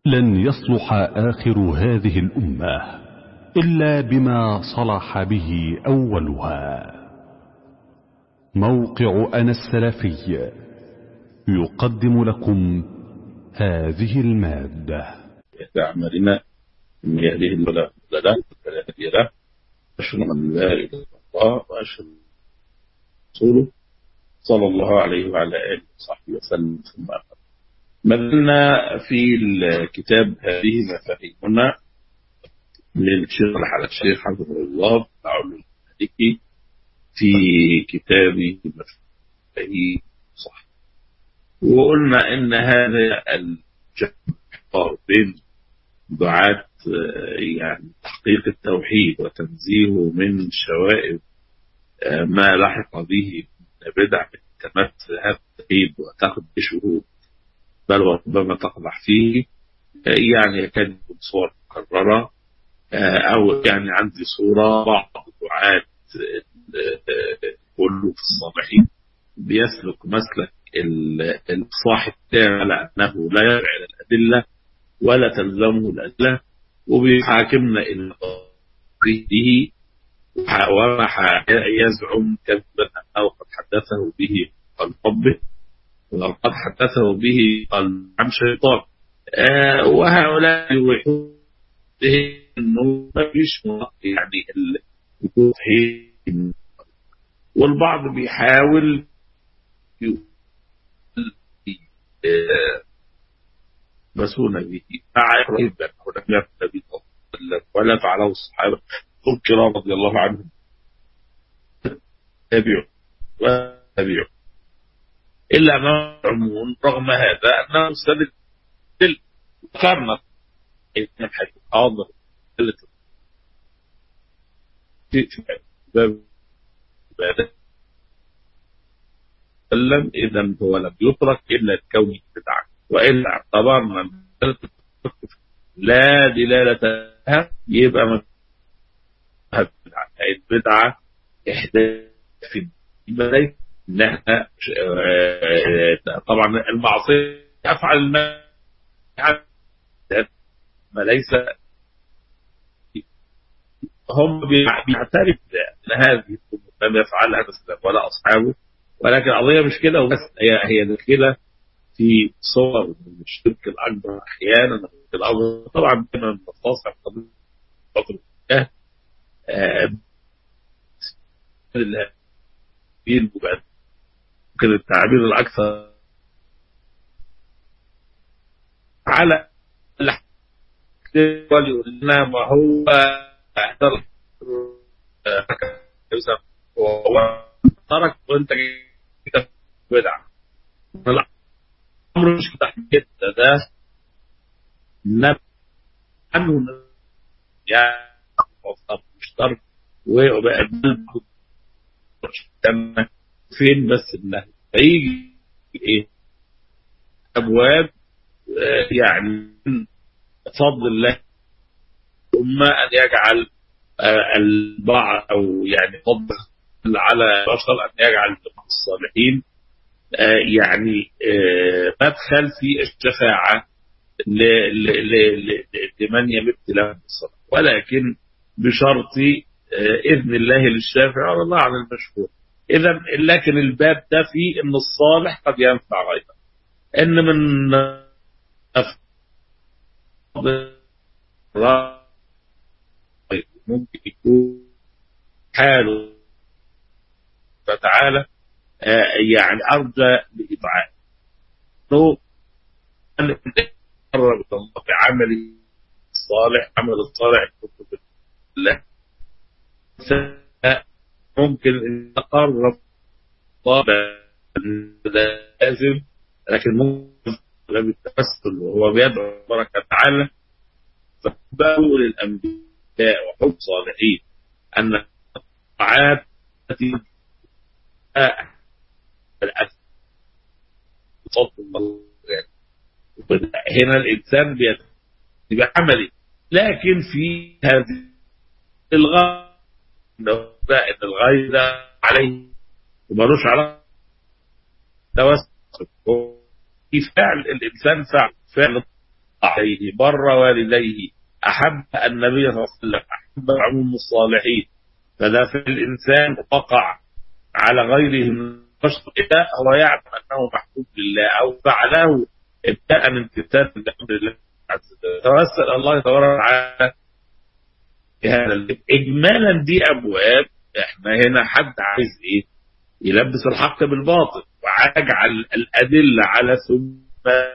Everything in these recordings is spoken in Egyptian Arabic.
لن يصلح آخر هذه الأمة إلا بما صلح به أولها موقع أنا السلفي يقدم لكم هذه المادة أعمالنا من يهده الله فلا له فلا هادي له أشهد أن لا إله إلا الله وأشهد أن رسوله صلى الله عليه وعلى آله وصحبه وسلم ثم أما ما زلنا في الكتاب هذه مفاهيمنا للشيخ على الشيخ حفظه الله تعالى المالكي في كتابه مفاهيم صح وقلنا ان هذا الجهر بين دعاة يعني تحقيق التوحيد وتنزيهه من شوائب ما لحق به بدع تمت هذا التوحيد وتاخذ بشهود بل وربما تقضح فيه يعني يكاد يكون صور مكررة أو يعني عندي صورة بعض دعاة كله في الصالحين بيسلك مسلك الصاحب على أنه لا يرجع إلى الأدلة ولا تلزمه الأدلة وبيحاكمنا إلى به وما يزعم كذبا أنه قد حدثه به عن ربه وقد حدثه به قال عن شيطان آه وهؤلاء يوحون به انه ما فيش يعني التوحيد والبعض بيحاول مسونا به مع إبراهيم ولم يفعل به ولا فعله الصحابة الكرام رضي الله عنهم تابعوا وتابعوا إلا ما عمون رغم هذا أنه مستدل ذكرنا إن حيث حاضر في باب سلم إذا هو لم يترك إلا الكون بدعة وإلا اعتبرنا لا دلالة لها يبقى ما بدعة البدعة إحداث في الدين انها طبعا المعصيه يفعل ما ما ليس هم بيعترف ان هذه لم يفعلها مثلا ولا اصحابه ولكن القضيه مش كده وبس هي هي داخله في صور من الشرك الاكبر احيانا الامر طبعا كما نستصعب قضيه فتره الكهف المبادئ ممكن التعبير الأكثر على يقول لنا ما هو هو ترك وانت كده بدع الامر مش كده ده نب عنه يعني مش ترك وبقى فين بس النهي فيجي ايه ابواب آه يعني فضل الله ثم ان يجعل آه البعض او يعني فضل على بشر ان يجعل الصالحين آه يعني مدخل في الشفاعه لمن يمت له بالصلاه ولكن بشرط اذن الله للشافع والله على المشهور اذا لكن الباب ده فيه ان الصالح قد ينفع غيره ان من ممكن يكون حاله فتعالى يعني ارجى لاطعام لو قرب الله بعملي الصالح عمل الصالح كتب الله ممكن يتقرب طابع لازم لكن ممكن لم التوسل وهو بيدعو بركة تعالى فبقوا للأنبياء وحب صالحين أن الطاعات التي الأسف بفضل الله هنا الإنسان بعملي لكن في هذه الغاية ان الغاية ده عليه ومالوش علاقة توسل في فعل الإنسان فعل فعل عليه بر والديه أحب النبي صلى الله عليه وسلم أحب عموم الصالحين فده في الإنسان وقع على غيره من البشر إذا هو يعلم أنه محبوب لله أو فعله ابتداء امتثال لأمر الله عز وجل توسل الله تبارك وتعالى هذا إجمالا دي أبواب إحنا هنا حد عايز إيه يلبس الحق بالباطل ويجعل الأدلة على ثم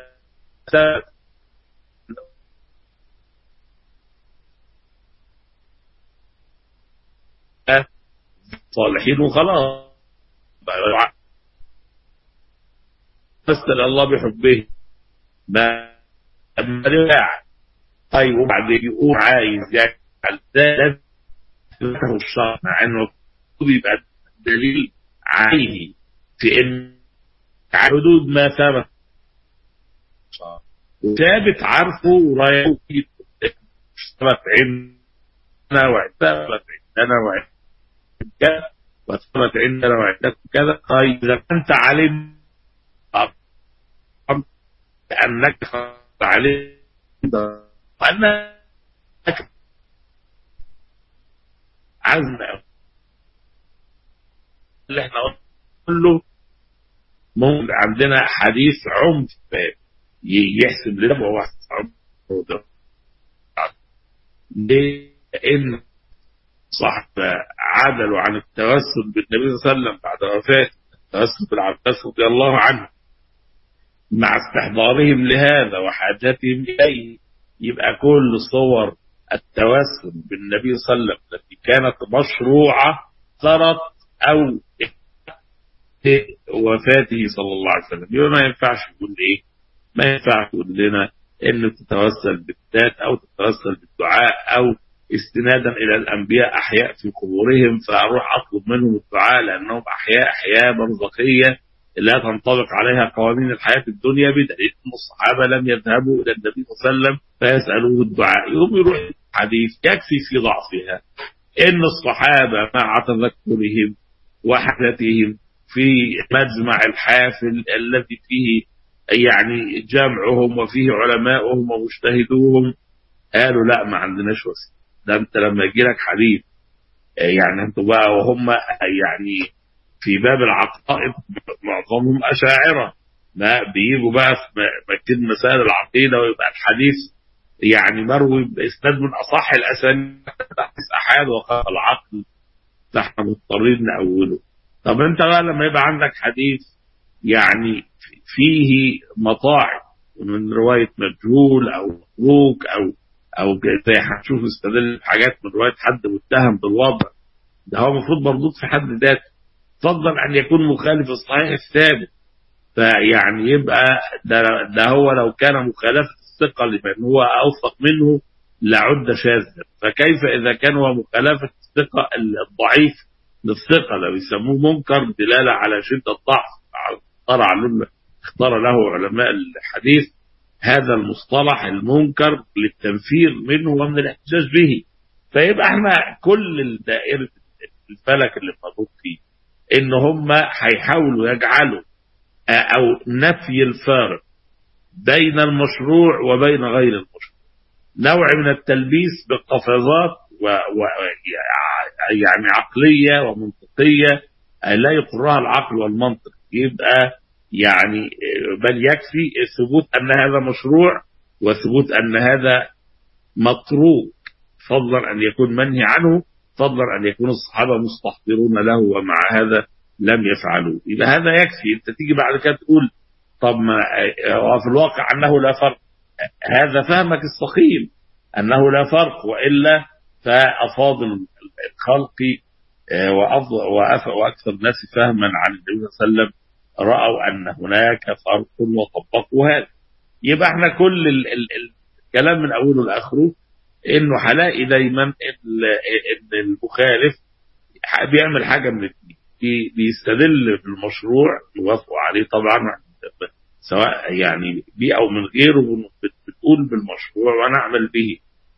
صالحين وخلاص فاسأل الله بحبه ما ما طيب وبعدين يقوم عايز يجعل ذلك له الشرع مع انه يبقى دليل عيني في ان حدود ما ثبت وثابت عارفه ورايه ثبت عندنا وثبت عندنا وعندنا وثبت عندنا وعندكم كذا طيب اذا انت علم لانك علم وانك عزم اللي احنا كله ممكن عندنا حديث عمق يحسب لنا وهو عمق لان صحبة عدلوا عن التوسل بالنبي صلى الله عليه وسلم بعد وفاته التوسل بالعباس رضي الله عنه مع استحضارهم لهذا وحاجتهم إليه يبقى كل صور التوسل بالنبي صلى الله عليه وسلم التي كانت مشروعة صارت أو وفاته صلى الله عليه وسلم يبقى ما ينفعش يقول إيه ما ينفعش يقول لنا إنه تتوسل بالذات أو تتوسل بالدعاء أو استنادا إلى الأنبياء أحياء في قبورهم فأروح أطلب منهم الدعاء لأنهم أحياء أحياء برزخية لا تنطبق عليها قوانين الحياة الدنيا بدليل أن الصحابة لم يذهبوا إلى النبي صلى الله عليه وسلم فيسألوه الدعاء يوم يروح حديث يكفي في ضعفها إن الصحابة مع تذكرهم وحدثهم في مجمع الحافل الذي فيه يعني جمعهم وفيه علماؤهم ومجتهدوهم قالوا لا ما عندناش وسيله ده انت لما يجي لك حديث يعني انتوا بقى وهم يعني في باب العقائد معظمهم أشاعرة ما بيجوا بقى في مكتب مسائل العقيدة ويبقى الحديث يعني مروي بإسناد من أصح الأسانيد حديث أحاد وقال العقل فاحنا مضطرين نأوله طب أنت بقى لما يبقى عندك حديث يعني فيه مطاعم من رواية مجهول أو متروك أو أو زي هنشوف استدل بحاجات من رواية حد متهم بالوضع ده هو المفروض مردود في حد ذاته فضل أن يكون مخالف الصحيح الثابت فيعني يبقى ده, ده هو لو كان مخالفة الثقة لمن هو أوثق منه لعد شاذا فكيف إذا كان هو مخالفة الثقة الضعيف للثقة لو يسموه منكر دلالة على شدة الضعف اختار اختار له علماء الحديث هذا المصطلح المنكر للتنفير منه ومن الاحتجاج به فيبقى احنا كل الدائرة الفلك اللي مربوط فيه ان هم هيحاولوا يجعلوا او نفي الفارق بين المشروع وبين غير المشروع نوع من التلبيس بالقفزات و... و... يعني عقلية ومنطقية لا يقرها العقل والمنطق يبقى يعني بل يكفي ثبوت أن هذا مشروع وثبوت أن هذا متروك فضلا أن يكون منهي عنه فضلا أن يكون الصحابة مستحضرون له ومع هذا لم يفعلوا يبقى هذا يكفي انت تيجي بعد كده تقول طب ما في الواقع أنه لا فرق هذا فهمك السقيم أنه لا فرق وإلا فأفاضل الخلق وأكثر الناس فهما عن النبي صلى الله عليه وسلم رأوا أن هناك فرق وطبقوا هذا يبقى احنا كل ال ال الكلام من أوله لآخره إنه هلاقي دايما إن المخالف بيعمل حاجة من الاثنين بيستدل بالمشروع نوافقوا عليه طبعا سواء يعني بيه أو من غيره بتقول بالمشروع ونعمل به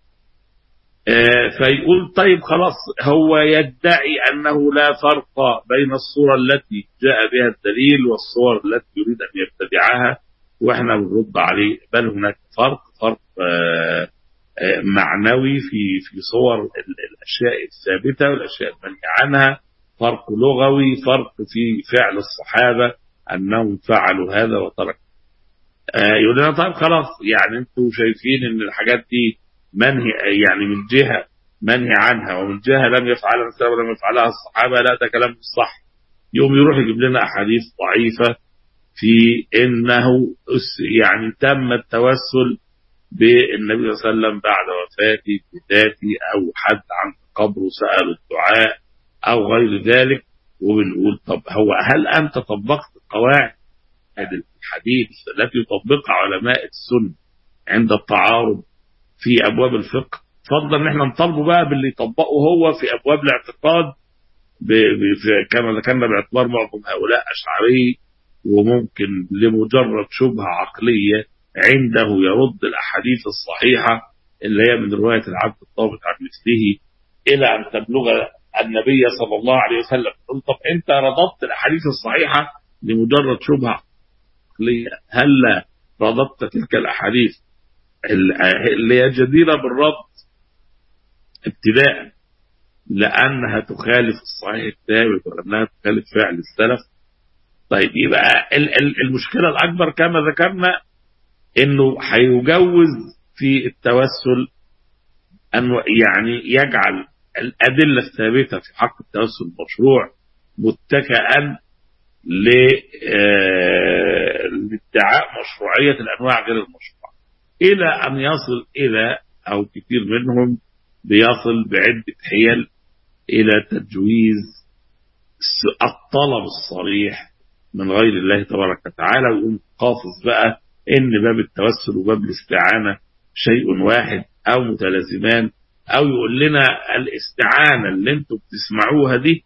فيقول طيب خلاص هو يدعي أنه لا فرق بين الصورة التي جاء بها الدليل والصور التي يريد أن يبتدعها واحنا بنرد عليه بل هناك فرق فرق آه، آه، معنوي في في صور ال- الاشياء الثابته والاشياء المنهي عنها فرق لغوي فرق في فعل الصحابه انهم فعلوا هذا وتركوا آه، يقول لنا طيب خلاص يعني انتوا شايفين ان الحاجات دي منهي يعني من جهه منهي عنها ومن جهه لم يفعلها السلف ولم يفعلها الصحابه لا ده كلام مش صح يوم يروح يجيب لنا احاديث ضعيفه في انه أس- يعني تم التوسل بالنبي صلى الله عليه وسلم بعد وفاته بذاته او حد عن قبره سال الدعاء او غير ذلك وبنقول طب هو هل انت طبقت قواعد الحديث التي يطبقها علماء السنه عند التعارض في ابواب الفقه فضلا ان احنا نطالبه بقى باللي يطبقه هو في ابواب الاعتقاد ب- ب- في- كما ذكرنا باعتبار معظم هؤلاء اشعري وممكن لمجرد شبهه عقليه عنده يرد الاحاديث الصحيحه اللي هي من روايه العبد الضابط عن مثله الى ان تبلغ النبي صلى الله عليه وسلم تقول طب انت رددت الاحاديث الصحيحه لمجرد شبهه عقليه هل رددت تلك الاحاديث اللي هي جديره بالرد ابتداء لانها تخالف الصحيح الثابت ولانها تخالف فعل السلف طيب يبقى ال- ال- المشكله الاكبر كما ذكرنا انه هيجوز في التوسل ان يعني يجعل الادله الثابته في حق التوسل المشروع متكئا ل- آه، لادعاء مشروعيه الانواع غير المشروعه الى ان يصل الى او كثير منهم بيصل بعده حيل الى تجويز س- الطلب الصريح من غير الله تبارك وتعالى ويقوم قافز بقى ان باب التوسل وباب الاستعانه شيء واحد او متلازمان او يقول لنا الاستعانه اللي انتم بتسمعوها دي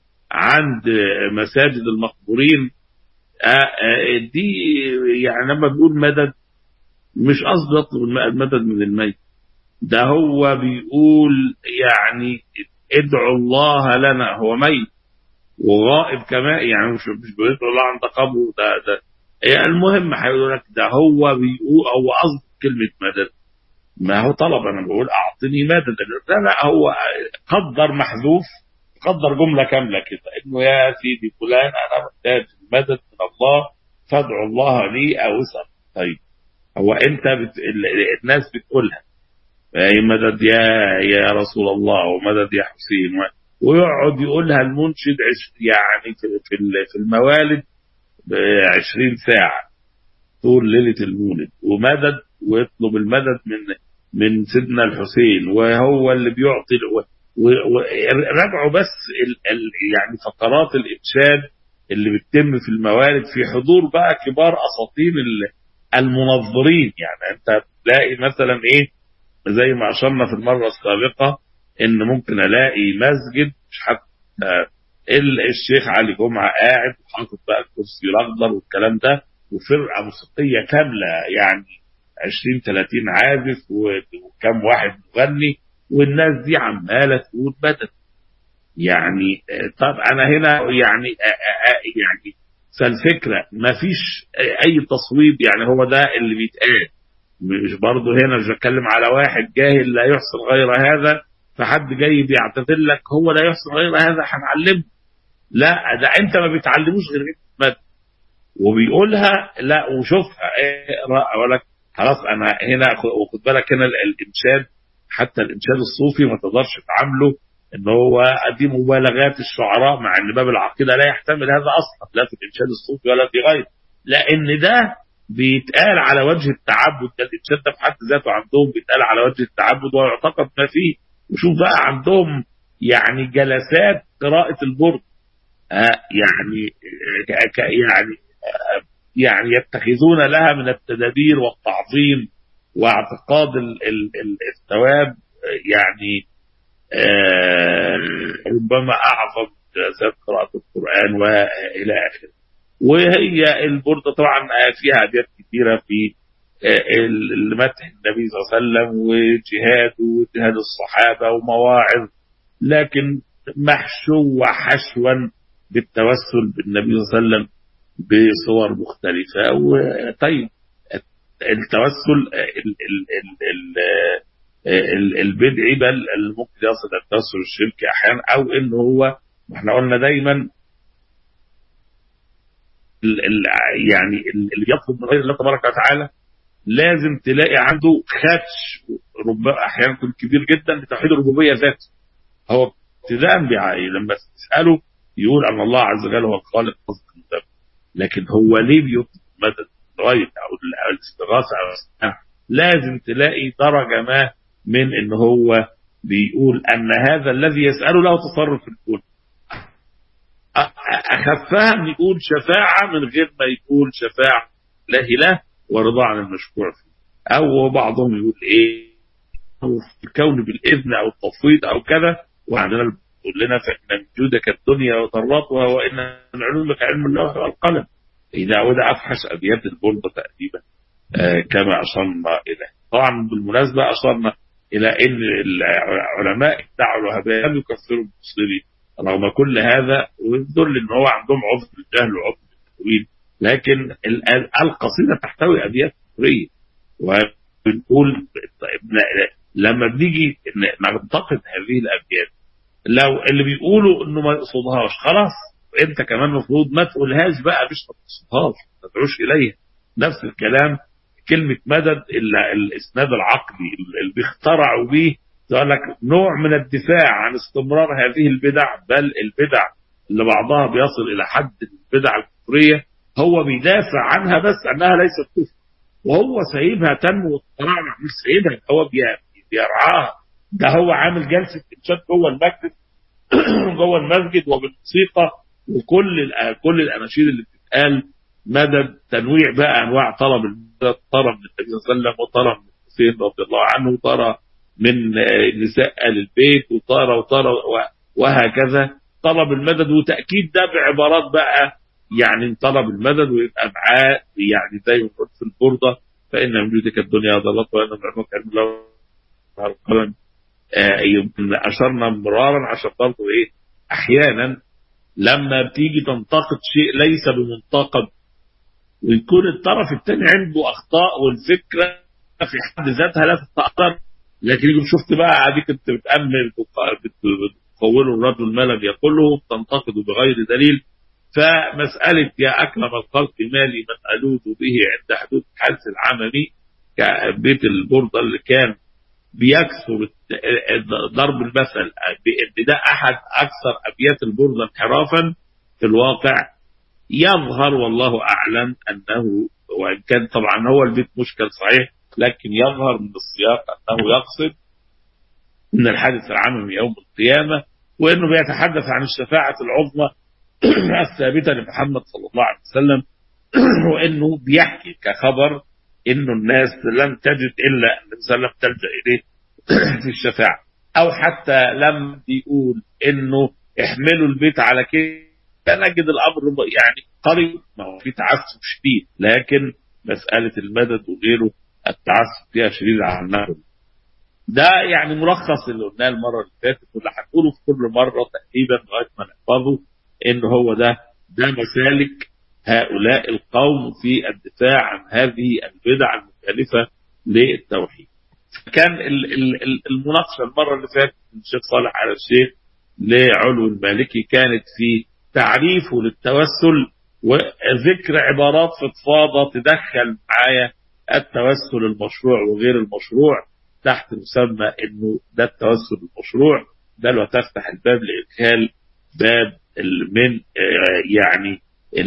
عند مساجد المقبورين آه، آه، دي يعني لما بيقول مدد مش قصده يطلب الم- المدد من الميت ده هو بيقول يعني ادعوا الله لنا هو ميت وغائب كمان يعني مش مش بيدعو الله عند قبره ده ده يعني المهم هيقول لك ده هو بيقول هو قصد كلمه مدد ما هو طلب انا بقول اعطني مدد لا لا هو قدر محذوف قدر جمله كامله كده انه يا سيدي فلان انا محتاج مدد من الله فادعو الله لي او اسال طيب هو انت بت... ال- الناس بتقولها أي مدد يا يا رسول الله ومدد يا حسين و... ويقعد يقولها المنشد عش... يعني في في ال- في الموالد ب 20 ساعه طول ليله المولد ومدد ويطلب المدد من من سيدنا الحسين وهو اللي بيعطي و... و... و... راجعوا بس ال... ال... يعني فقرات الانشاد اللي بتتم في الموالد في حضور بقى كبار اساطين ال- المنظرين يعني انت تلاقي مثلا ايه زي ما اشرنا في المره السابقه ان ممكن الاقي مسجد مش حتى ال- الشيخ علي جمعه قاعد وحاطط بقى الكرسي الاخضر والكلام ده وفرقه موسيقيه كامله يعني 20 30 عازف و- وكم واحد مغني والناس دي عماله تقول بدت يعني آه، طب انا هنا يعني آه، آه، آه، يعني فالفكره ما فيش اي تصويب يعني هو ده اللي بيتقال مش برضه هنا مش بتكلم على واحد جاهل لا يحسن غير هذا فحد جاي بيعتذر لك هو لا يحسن غير هذا هنعلمه لا ده انت ما بتعلموش غير مد وبيقولها لا وشوفها اقرا اقول لك خلاص انا هنا خ- وخد بالك هنا ال- الانشاد حتى الانشاد الصوفي ما تقدرش تعامله ان هو دي مبالغات الشعراء مع ان باب العقيده لا يحتمل هذا اصلا لا في الانشاد الصوفي ولا في غيره لان ده بيتقال على وجه التعبد ده الانشاد ده في حد ذاته عندهم بيتقال على وجه التعبد ويعتقد ما فيه وشوف بقى عندهم يعني جلسات قراءة البرد آه يعني ك- ك- يعني آه يعني يتخذون لها من التدابير والتعظيم واعتقاد ال- ال- ال- الثواب آه، يعني آه، ربما اعظم جلسات قراءة القرآن والى اخره وهي البردة طبعا فيها ابيات كثيرة في آه، المدح النبي صلى الله عليه وسلم وجهاده وجهاد الصحابة ومواعظ لكن محشوة حشوا بالتوسل بالنبي صلى الله عليه وسلم بصور مختلفة وطيب التوسل البدعي بل ممكن يصل الى التوسل الشركي احيانا او ان هو احنا قلنا دايما يعني اللي بيطلب من غير الله تبارك وتعالى لازم تلاقي عنده خدش ربما احيانا يكون كبير جدا بتوحيد الربوبيه ذاته هو ابتداء لما تساله يقول ان الله عز وجل هو الخالق الرازق المدبر لكن هو ليه بيطلب مدد غير او الاستغاثه او لازم تلاقي درجه ما من ان هو بيقول ان هذا الذي يساله له تصرف في الكون اخفها ان يقول شفاعه من غير ما يقول شفاعه لا له ورضا عن المشفوع فيه او بعضهم يقول ايه الكون بالاذن او التفويض او كذا وعندنا يقول لنا فان جودك الدنيا وضراتها وان من علومك علم اللوح والقلم اذا وده افحش ابيات البلده تقريبا آه كما اشرنا اليه طبعا بالمناسبه اشرنا الى ان العلماء ادعوا الوهابيه لم يكفروا المسلمين رغم كل هذا ويدل ان هو عندهم عذر الجهل وعذر التأويل لكن القصيده تحتوي ابيات كفريه وبنقول لما بنيجي ننتقد هذه الابيات لو اللي بيقولوا انه ما يقصدهاش خلاص انت كمان المفروض ما تقولهاش بقى مش ما تقصدهاش ما تدعوش اليها نفس الكلام كلمه مدد الا الاسناد العقلي اللي بيخترعوا بيه يقول لك نوع من الدفاع عن استمرار هذه البدع بل البدع اللي بعضها بيصل الى حد البدع الكفريه هو بيدافع عنها بس انها ليست كفر وهو سايبها تنمو وتتراجع مش سايبها هو بيرعاها ده هو عامل جلسه انشاد جوه المسجد جوه المسجد وبالموسيقى وكل كل الاناشيد اللي بتتقال مدد تنويع بقى انواع طلب المدد طلب من النبي صلى الله عليه وسلم وطلب من حسين رضي الله عنه وطلب من نساء ال البيت وطار وطار وهكذا طلب المدد وتاكيد ده بعبارات بقى يعني طلب المدد ويبقى معاه يعني زي ما قلت في البورده فان من جودك الدنيا ضلت وان من علمك علم الله القلم يمكن اشرنا مرارا عشان برضه ايه احيانا لما بتيجي تنتقد شيء ليس بمنتقد ويكون الطرف الثاني عنده اخطاء والفكره في حد ذاتها لا تتاثر لكن يجي شفت بقى اديك انت بتامل بتقوله الرجل ما لم يقله تنتقده بغير دليل فمساله يا اكرم الخلق مالي من الوذ به عند حدود حلف العممي كبيت البرده اللي كان بيكثر ضرب المثل بان ده احد اكثر ابيات البرده انحرافا في الواقع يظهر والله اعلم انه وان كان طبعا هو البيت مشكل صحيح لكن يظهر من السياق انه يقصد ان الحادث العام يوم القيامه وانه بيتحدث عن الشفاعه العظمى الثابته لمحمد صلى الله عليه وسلم وانه بيحكي كخبر انه الناس لن تجد الا النبي صلى الله عليه وسلم تلجا اليه في الشفاعه او حتى لم يقول انه احملوا البيت على كده نجد الامر يعني قريب ما هو في تعسف شديد لكن مساله المدد وغيره التعسف فيها شديد عن النار ده يعني ملخص اللي قلناه المره اللي فاتت واللي هنقوله في كل مره تقريبا لغايه ما نحفظه ان هو ده ده مسالك هؤلاء القوم في الدفاع عن هذه البدع المخالفه للتوحيد. كان المناقشه المره اللي فاتت من الشيخ صالح على الشيخ لعلو المالكي كانت في تعريفه للتوسل وذكر عبارات فضفاضه تدخل معايا التوسل المشروع وغير المشروع تحت مسمى انه ده التوسل المشروع ده لو تفتح الباب لادخال باب من يعني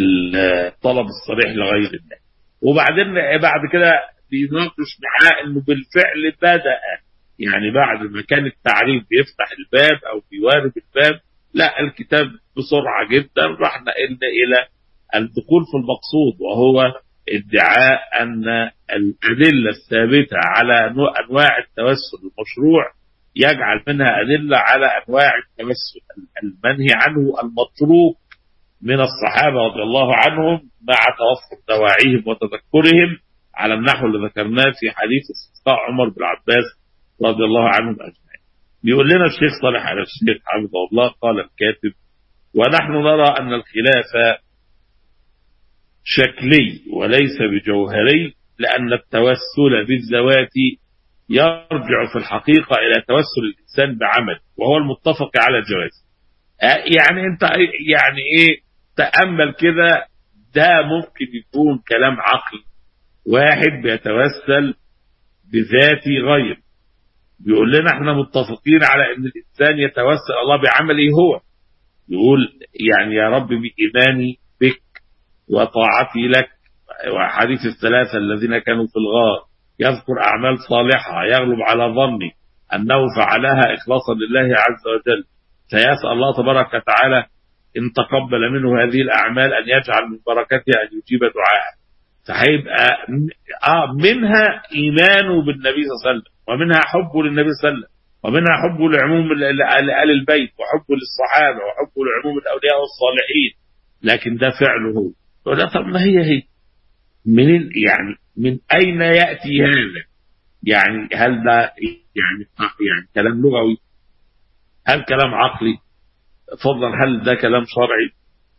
الطلب الصريح لغير الله وبعدين بعد كده بيناقش معاه انه بالفعل بدا يعني بعد ما كان التعريف بيفتح الباب او بيوارب الباب لا الكتاب بسرعه جدا راح نقلنا الى الدخول في المقصود وهو ادعاء ان الادله الثابته على انواع التوسل المشروع يجعل منها ادله على انواع التوسل المنهي عنه المتروك من الصحابه رضي الله عنهم مع توفر دواعيهم وتذكرهم على النحو اللي ذكرناه في حديث استسقاء عمر بن عباس رضي الله عنهم اجمعين. بيقول لنا الشيخ صالح على الشيخ حفظه الله قال الكاتب ونحن نرى ان الخلافه شكلي وليس بجوهري لأن التوسل بالذوات يرجع في الحقيقة إلى توسل الإنسان بعمل وهو المتفق على الجواز يعني أنت يعني إيه تأمل كده ده ممكن يكون كلام عقل واحد بيتوسل بذات غير بيقول لنا احنا متفقين على ان الانسان يتوسل الله بعمله هو يقول يعني يا رب بإيماني بك وطاعتي لك وحديث الثلاثة الذين كانوا في الغار يذكر أعمال صالحة يغلب على ظني أنه فعلها إخلاصا لله عز وجل فيسأل الله تبارك وتعالى إن تقبل منه هذه الأعمال أن يجعل من بركتها أن يجيب دعاءه فهيبقى آه منها إيمانه بالنبي صلى الله عليه وسلم ومنها حبه للنبي صلى الله عليه وسلم ومنها حبه لعموم آل البيت وحبه للصحابة وحبه لعموم الأولياء والصالحين لكن ده فعله هو وده طب ما هي هي من يعني من أين يأتي هذا يعني هل ده يعني يعني كلام لغوي هل كلام عقلي فضلا هل ده كلام شرعي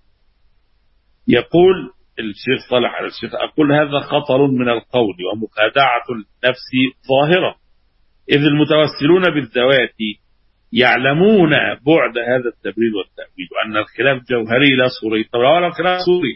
يقول الشيخ صالح على الشيخ أقول هذا خطر من القول ومخادعة النفس ظاهرة إذ المتوسلون بالذوات يعلمون بعد هذا التبرير والتأويل وأن الخلاف جوهري لا صوري طب ولا الخلاف صوري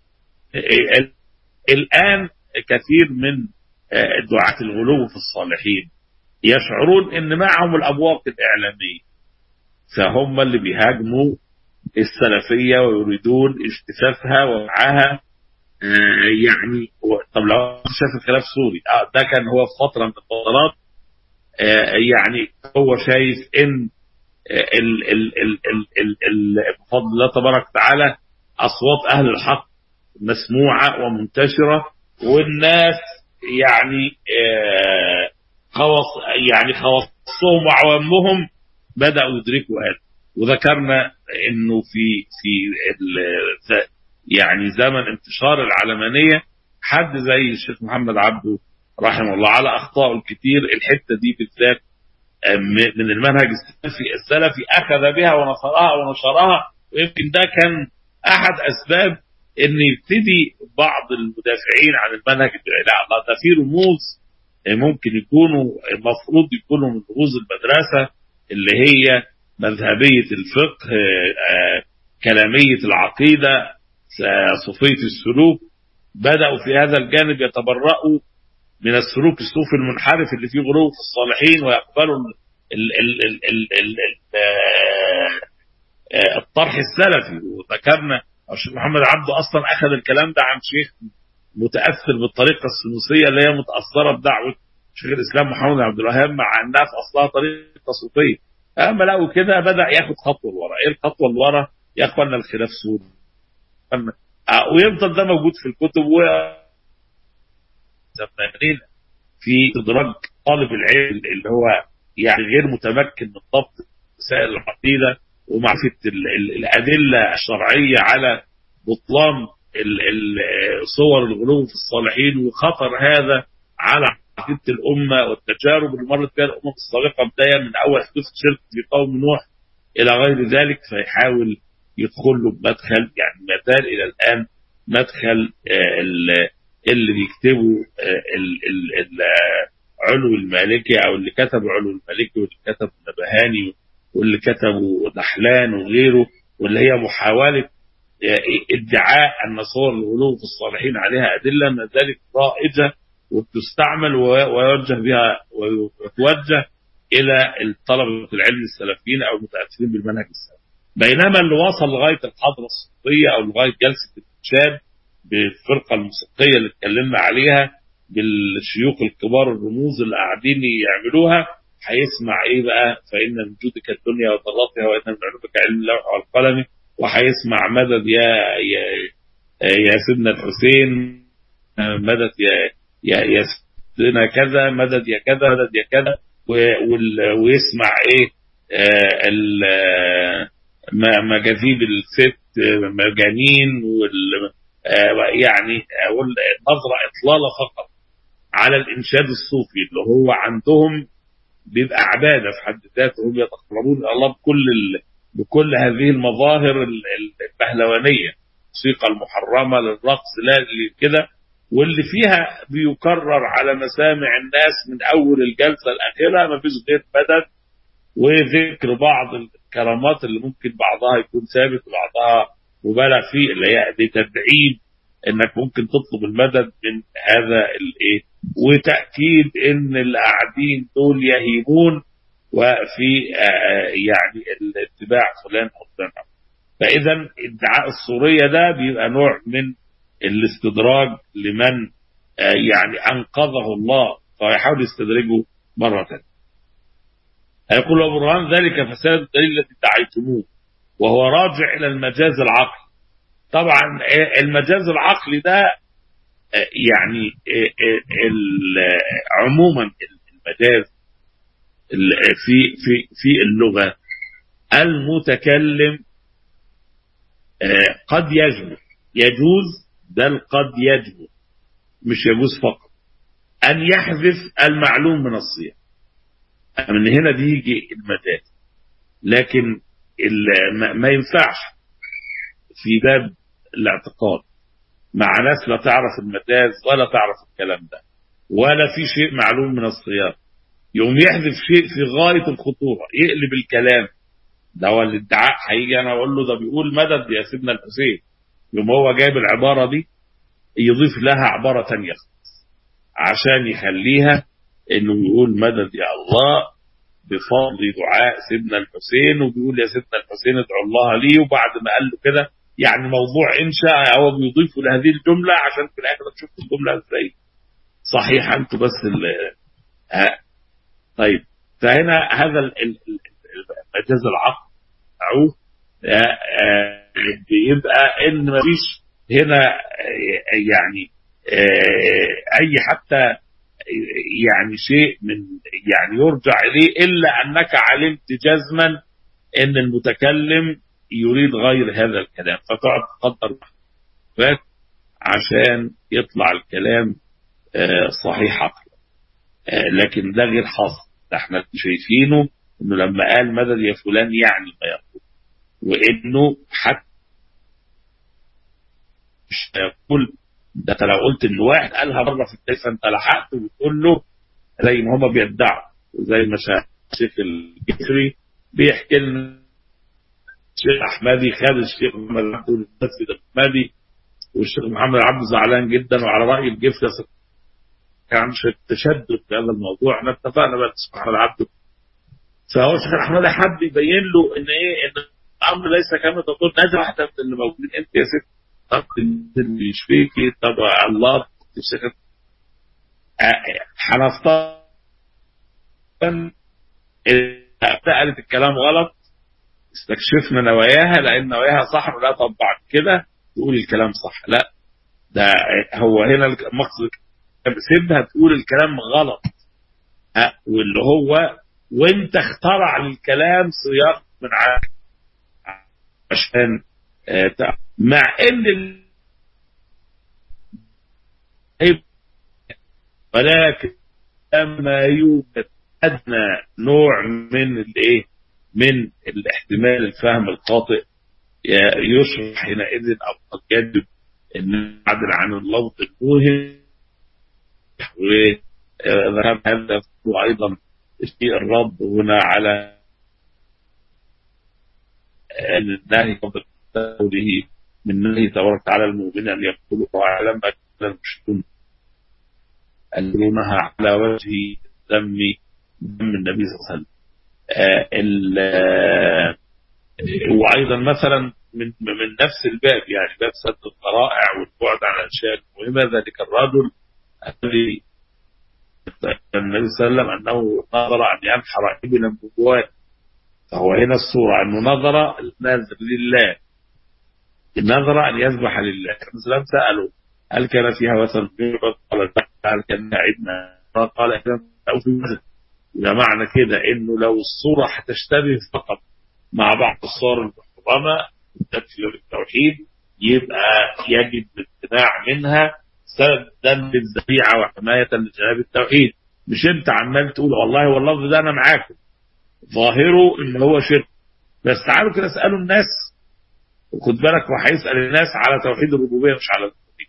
الآن كثير من دعاة الغلو في الصالحين يشعرون ان معهم الابواق الاعلاميه فهم اللي بيهاجموا السلفيه ويريدون اجتثاثها ومعها آه يعني طب لو شاف الخلاف سوري آه ده كان هو في فتره من الفترات آه يعني هو شايف ان ال ال ال ال ال ال بفضل الله تبارك وتعالى اصوات اهل الحق مسموعه ومنتشره والناس يعني خواص يعني خواصهم وعوامهم بدأوا يدركوا هذا وذكرنا انه في في يعني زمن انتشار العلمانية حد زي الشيخ محمد عبده رحمه الله على اخطائه الكتير الحتة دي بالذات من المنهج السلفي السلفي اخذ بها ونصرها ونشرها ويمكن ده كان احد اسباب ان يبتدي بعض المدافعين عن المنهج لا الله ده في رموز ممكن يكونوا المفروض يكونوا من رموز المدرسه اللي هي مذهبيه الفقه كلاميه العقيده صوفيه السلوك بداوا في هذا الجانب يتبرؤوا من السلوك الصوفي المنحرف اللي فيه غلو في الصالحين ويقبلوا ال ال ال ال ال ال الطرح السلفي وذكرنا الشيخ محمد عبده اصلا اخذ الكلام ده عن شيخ متاثر بالطريقه السنوسيه اللي هي متاثره بدعوه شيخ الاسلام محمد عبد الوهاب مع انها في اصلها طريقه صوفيه اما لقوا كده بدا ياخد خطوه لورا ايه الخطوه اللي ورا يا اخوانا الخلاف سوري ويفضل ده موجود في الكتب و زمانين في ادراج طالب العلم اللي هو يعني غير متمكن من ضبط مسائل العقيده ومعرفة الأدلة الشرعية على بطلان صور الغلو في الصالحين وخطر هذا على عقيدة الأمة والتجارب اللي مرت بها الأمم السابقة بداية من أول حدوث الشرك في قوم نوح إلى غير ذلك فيحاول يدخل له بمدخل يعني ما زال إلى الآن مدخل اللي بيكتبوا علو المالكي أو اللي كتبوا علو المالكي واللي كتبوا النبهاني واللي كتبوا دحلان وغيره واللي هي محاولة ادعاء أن صور الغلو في الصالحين عليها أدلة ما ذلك رائجة وبتستعمل ويوجه بها وتوجه إلى طلبة العلم السلفيين أو المتأثرين بالمنهج السلفي بينما اللي وصل لغاية الحضرة الصوفية أو لغاية جلسة الإرشاد بالفرقة الموسيقية اللي اتكلمنا عليها بالشيوخ الكبار الرموز اللي قاعدين يعملوها هيسمع ايه بقى فان من جودك الدنيا وضرتها وان من علومك علم اللوح والقلم وهيسمع مدد يا يا يا سيدنا الحسين مدد يا يا يا سيدنا كذا مدد يا كذا مدد يا كذا ويسمع ايه مجاذيب الست مجانين وال يعني النظره اطلاله فقط على الانشاد الصوفي اللي هو عندهم بيبقى عباده في حد ذاته هم يتقربون الى الله بكل ال... بكل هذه المظاهر البهلوانيه الموسيقى المحرمه للرقص لا كده واللي فيها بيكرر على مسامع الناس من اول الجلسه الاخيره ما فيش غير مدد وذكر بعض الكرامات اللي ممكن بعضها يكون ثابت وبعضها مبالغ فيه اللي هي دي تدعيم انك ممكن تطلب المدد من هذا الايه وتاكيد ان اللي قاعدين دول يهيمون وفي آه، يعني الاتباع فلان او فلان فاذا ادعاء الصوريه ده بيبقى نوع من الاستدراج لمن آه، يعني انقذه الله فيحاول يستدرجه مره ثانيه. هيقول ابو برهان ذلك فساد الدليل الذي ادعيتموه وهو راجع الى المجاز العقلي. طبعا آه، المجاز العقلي ده آه، يعني عموما المجاز في في في اللغه المتكلم قد يجوز يجوز بل قد يجوز مش يجوز فقط أن يحذف المعلوم من الصيغ من هنا دي يجي المجاز لكن ما ينفعش في باب الاعتقاد مع ناس لا تعرف المجاز ولا تعرف الكلام ده ولا في شيء معلوم من الصياغه يقوم يحذف شيء في غايه الخطوره يقلب الكلام ده هو الادعاء هيجي انا اقول له ده بيقول مدد يا سيدنا الحسين يوم هو جايب العبارة دي يضيف لها عبارة تانية عشان يخليها انه يقول مدد يا الله بفضل دعاء سيدنا الحسين وبيقول يا سيدنا الحسين ادعو الله لي وبعد ما قال له كده يعني موضوع انشاء هو بيضيف لهذه الجملة عشان في الاخر تشوف الجملة ازاي صحيح انتوا بس ال طيب فهنا هذا المجاز العقل معروف بيبقى ان مفيش هنا يعني اي حتى يعني شيء من يعني يرجع اليه الا انك علمت جزما ان المتكلم يريد غير هذا الكلام فتقعد تقدر عشان يطلع الكلام صحيح عقلا لكن ده غير حاصل ده احنا شايفينه انه لما قال مدد يا فلان يعني ما يقول وانه حتى مش هيقول ده انت لو قلت ان واحد قالها مره في الدرس انت لحقت وتقول له زي ما هما بيدعوا وزي ما الشيخ الجسري بيحكي لنا الشيخ احمدي خد الشيخ محمد عبد المسجد الاحمدي والشيخ محمد عبده زعلان جدا وعلى راي الجفري كان تشدد في هذا الموضوع احنا اتفقنا بقى الشيخ محمد عبده فهو الشيخ احمد حب يبين له ان ايه ان الامر ليس كما تقول نجا واحده من اللي موجودين انت يا ست طب اللي يشفيكي طب الله الشيخ هنفترض قالت الكلام غلط استكشفنا نواياها لان نواياها صح ولا طب بعد كده تقول الكلام صح لا ده هو هنا المقصد سيبها تقول الكلام غلط واللي هو وانت اخترع للكلام سياق من عندك عشان مع ان ولكن لما يوجد ادنى نوع من الايه من الاحتمال الفهم الخاطئ يشرح حينئذ او قد يجب ان نعدل عن اللفظ الموهم وذهب هذا ايضا في الرد هنا على النهي قوله من نهي تبارك وتعالى المؤمن ان يقولوا اعلم ما كان المشركون يقولونها على وجه ذم ذم النبي صلى الله عليه وسلم آه وايضا مثلا من من نفس الباب يعني باب سد الذرائع والبعد عن الاشياء المهمه ذلك الرجل الذي النبي صلى الله عليه وسلم انه نظر ان ينحر ابلا بجوان فهو هنا الصورة أنه نظر نذر لله نظر أن يذبح لله الإسلام سألوا هل كان فيها وثن قال هل كان عدنا قال أو في وزن إذا معنى كده أنه لو الصورة هتشتبه فقط مع بعض الصور المحرمة تكفي بالتوحيد يبقى يجب الامتناع منها سدا للذريعة وحماية لجناب التوحيد مش انت عمال تقول والله والله ده انا معاكم ظاهره ان هو شرك بس تعالوا كده اسالوا الناس وخد بالك وهيسال الناس على توحيد الربوبيه مش على التوحيد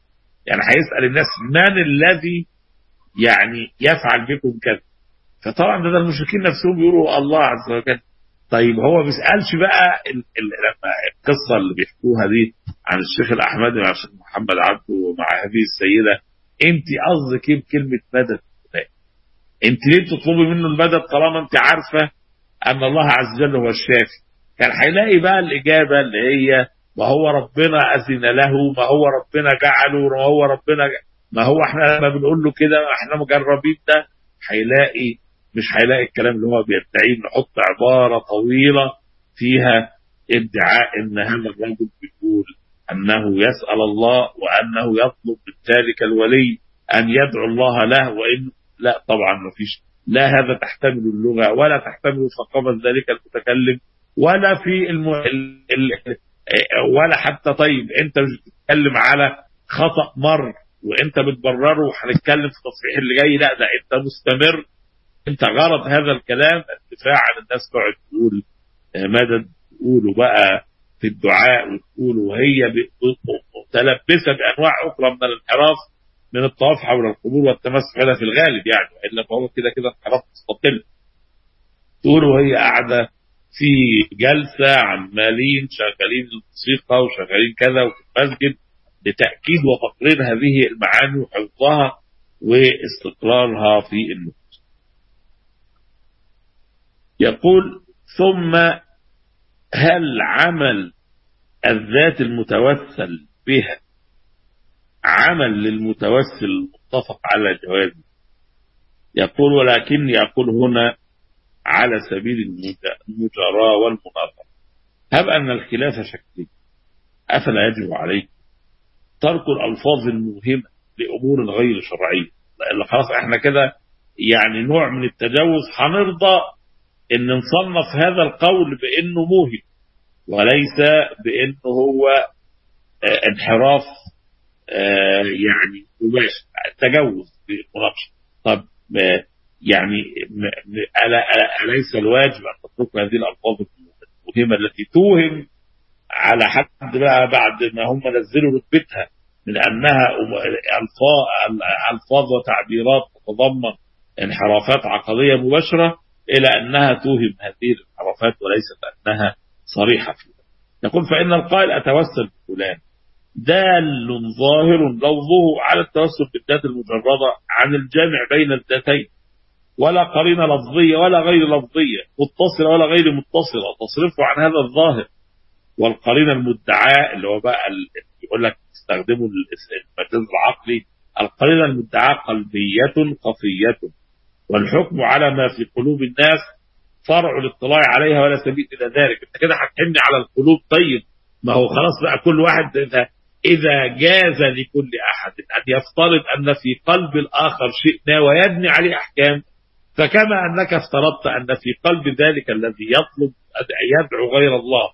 يعني هيسال الناس من الذي يعني يفعل بكم كذا فطبعا ده المشركين نفسهم بيقولوا الله عز وجل طيب هو ما بيسالش بقى ال ال لما القصه اللي بيحكوها دي عن الشيخ الاحمدي مع الشيخ محمد عبده ومع هذه السيده انت قصدك ايه بكلمه مدد انت ليه بتطلبي منه المدد طالما انت عارفه ان الله عز وجل هو الشافي كان هيلاقي بقى الاجابه اللي هي ما هو ربنا اذن له ما هو ربنا جعله ما هو ربنا ما هو احنا لما بنقول له كده احنا مجربين ده هيلاقي مش هيلاقي الكلام اللي هو بيدعيه نحط عباره طويله فيها ادعاء ان هذا الرجل بيقول انه يسال الله وانه يطلب من ذلك الولي ان يدعو الله له وان لا طبعا ما فيش لا هذا تحتمل اللغه ولا تحتمل ثقافه ذلك المتكلم ولا في الم... ال... ال... ولا حتى طيب انت مش بتتكلم على خطا مر وانت بتبرره وهنتكلم في التصحيح اللي جاي لا ده انت مستمر انت غرض هذا الكلام الدفاع عن الناس تقعد تقول مدد تقولوا بقى في الدعاء وتقولوا وهي متلبسه بانواع اخرى من الانحراف من الطواف حول القبور والتمسك هذا في الغالب يعني والا فهو كده كده انحراف مستقل تقول وهي قاعده في جلسه عمالين شغالين الموسيقى وشغالين كذا وفي المسجد لتاكيد وتقرير هذه المعاني وحفظها واستقرارها في النفوس. يقول ثم هل عمل الذات المتوسل بها عمل للمتوسل المتفق على جوازه يقول ولكني أقول هنا على سبيل المجاراة والمناظرة هب أن الخلاف شكلي أفلا يجب عليك ترك الألفاظ الموهمة لأمور غير شرعية لأن خلاص احنا كده يعني نوع من التجاوز هنرضى ان نصنف هذا القول بانه موهم وليس بانه هو اه انحراف اه يعني مباشر تجوز بمناقشه طب اه يعني أليس الواجب أن تترك هذه الألفاظ المهمة التي توهم على حد بقى بعد ما هم نزلوا رتبتها من أنها ألفاظ وتعبيرات تتضمن انحرافات عقدية مباشرة إلى أنها توهم هذه الانحرافات وليست أنها صريحة فيها يقول فإن القائل أتوسل بفلان دال ظاهر لفظه على التوسل بالذات المجردة عن الجامع بين الذاتين ولا قرينة لفظية ولا غير لفظية متصلة ولا غير متصلة تصرفه عن هذا الظاهر والقرينة المدعاة اللي هو بقى يقول لك استخدموا المجاز العقلي القرينة المدعاة قلبية خفية والحكم على ما في قلوب الناس فرع الاطلاع عليها ولا سبيل الى ذلك انت كده هتحمني على القلوب طيب ما هو خلاص بقى كل واحد إذا, إذا جاز لكل أحد أن يفترض أن في قلب الآخر شيء ويبني عليه أحكام فكما أنك افترضت أن في قلب ذلك الذي يطلب يدعو غير الله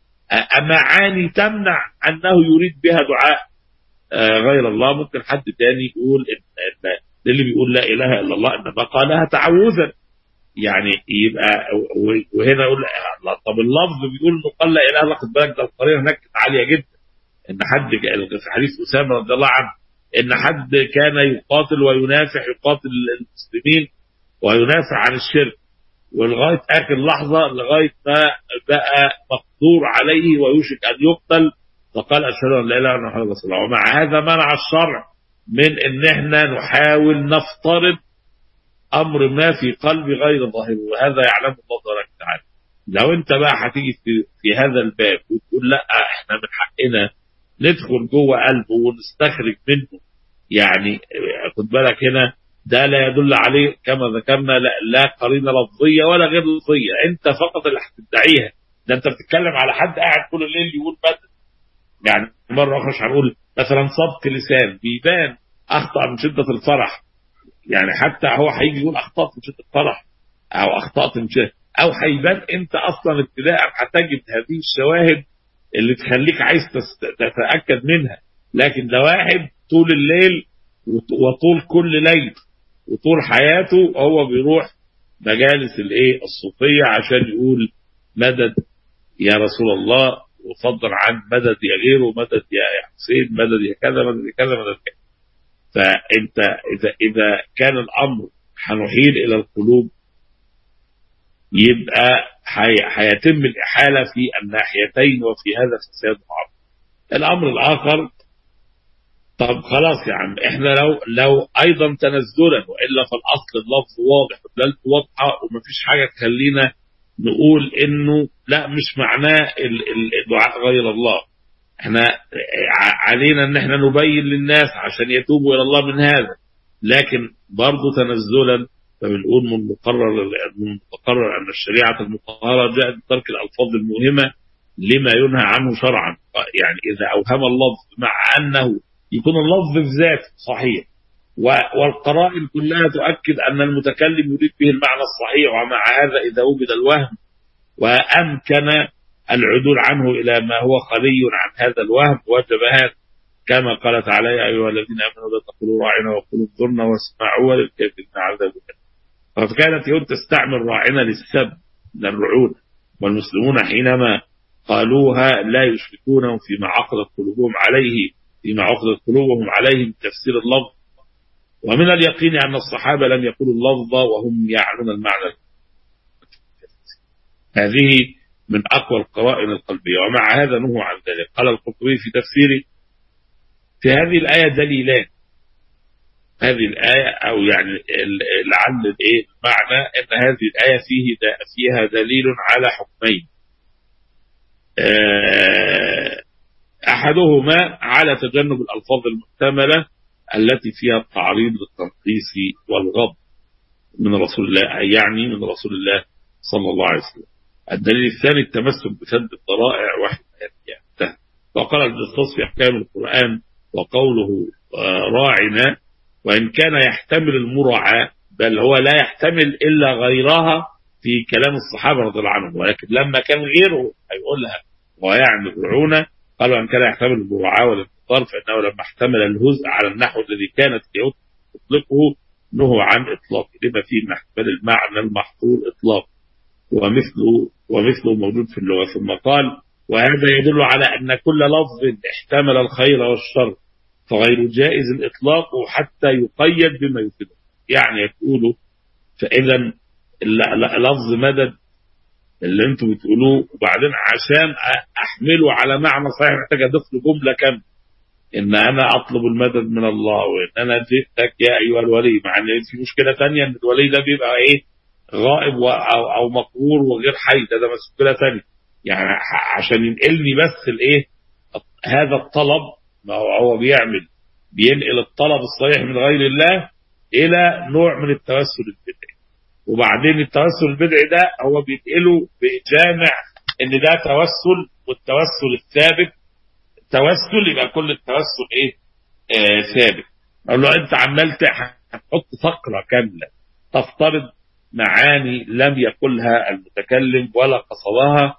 معاني تمنع أنه يريد بها دعاء غير الله ممكن حد تاني يقول إن اللي بيقول لا إله إلا الله إنما قالها تعوذا يعني يبقى وهنا يقول طب اللفظ بيقول انه قال لا اله الا خد بالك ده القرينه هناك عاليه جدا ان حد في حديث اسامه رضي الله عنه ان حد كان يقاتل وينافح يقاتل المسلمين وينافع عن الشرك ولغايه اخر لحظه لغايه ما بقى مقدور عليه ويوشك ان يقتل فقال اشهد ان لا اله الا الله محمد رسول الله ومع هذا منع الشرع من ان احنا نحاول نفترض امر ما في قلب غير ظاهر وهذا يعلم الله تبارك وتعالى لو انت بقى هتيجي في, في هذا الباب وتقول لا احنا من حقنا ندخل جوه قلبه ونستخرج منه يعني خد بالك هنا ده لا يدل عليه كما ذكرنا لا, لا قرينه لفظيه ولا غير لفظيه انت فقط اللي هتدعيها ده انت بتتكلم على حد قاعد طول الليل يقول بدل يعني مره اخرى مش هنقول مثلا سبق لسان بيبان اخطا من شده الفرح يعني حتى هو هيجي يقول اخطات من شده الفرح او اخطات من شده او هيبان انت اصلا ابتداء هتجد هذه الشواهد اللي تخليك عايز تتاكد منها لكن ده واحد طول الليل وطول كل ليل وطول حياته هو بيروح مجالس الايه الصوفيه عشان يقول مدد يا رسول الله وفضل عن مدد يا غيره مدد يا حسين مدد يا كذا مدد يا كذا مدد كذا فانت اذا اذا كان الامر هنحيل الى القلوب يبقى هيتم الاحاله في الناحيتين وفي هذا فساد عظيم. الامر الاخر طب خلاص يا عم احنا لو لو ايضا تنزلا والا فالاصل اللفظ واضح والدلالة واضحه ومفيش حاجه تخلينا نقول انه لا مش معناه الدعاء غير الله احنا علينا ان احنا نبين للناس عشان يتوبوا الى الله من هذا لكن برضه تنزلا فبنقول من المقرر من المقرر ان الشريعه المطهره جاءت بترك الالفاظ المهمه لما ينهى عنه شرعا يعني اذا اوهم اللفظ مع انه يكون اللفظ في ذاته صحيح والقرائن كلها تؤكد أن المتكلم يريد به المعنى الصحيح ومع هذا إذا وجد الوهم وأمكن العدول عنه إلى ما هو خلي عن هذا الوهم وجب هذا كما قال تعالى يا أيها الذين آمنوا لا تقولوا راعنا وقولوا انظرنا واسمعوا وللكافرين عذاب أليم فكانت يهود تستعمل راعنا للسب للرعون والمسلمون حينما قالوها لا يشركونهم فيما عقدت قلوبهم عليه فيما عقدت قلوبهم عليه من تفسير اللفظ ومن اليقين أن الصحابة لم يقولوا اللفظ وهم يعلمون المعنى هذه من أقوى القرائن القلبية ومع هذا نهوا عن ذلك قال القرطبي في تفسيره في هذه الآية دليلان هذه الآية أو يعني لعل الإيه المعنى أن هذه الآية فيه فيها دليل على حكمين أحدهما على تجنب الألفاظ المحتملة التي فيها التعريض للتنقيص والغض من رسول الله يعني من رسول الله صلى الله عليه وسلم الدليل الثاني التمسك بسد الضرائع وحمايتها انتهى وقال الجصاص في احكام القران وقوله راعنا وان كان يحتمل المراعاة بل هو لا يحتمل الا غيرها في كلام الصحابه رضي الله عنهم ولكن لما كان غيره هيقولها ويعني الرعونه قالوا ان كان يحتمل المراعاة والانتصار فانه لما احتمل الهزء على النحو الذي كانت اليهود تطلقه نهوا عن اطلاقه لما فيه من احتمال المعنى المحظور اطلاقه ومثله ومثله موجود في اللغة ثم قال وهذا يدل على أن كل لفظ احتمل الخير والشر فغير جائز الإطلاق حتى يقيد بما يفيده يعني يقولوا فإذا لفظ مدد اللي انتم بتقولوه وبعدين عشان احمله على معنى صحيح محتاج اضيف له جمله كامله ان انا اطلب المدد من الله وان انا جئتك يا ايها الولي مع ان في مشكله ثانيه ان الولي ده بيبقى ايه غائب او او مقبور وغير حي ده ده مشكله ثانيه يعني عشان ينقلني بس الايه هذا الطلب ما هو هو بيعمل بينقل الطلب الصحيح من غير الله الى نوع من التوسل البدعي وبعدين التوسل البدعي ده هو بينقله بجامع ان ده توسل والتوسل الثابت التوسل يبقى كل التوسل ايه آه ثابت اقول له انت عمال هتحط فقره كامله تفترض معاني لم يقلها المتكلم ولا قصدها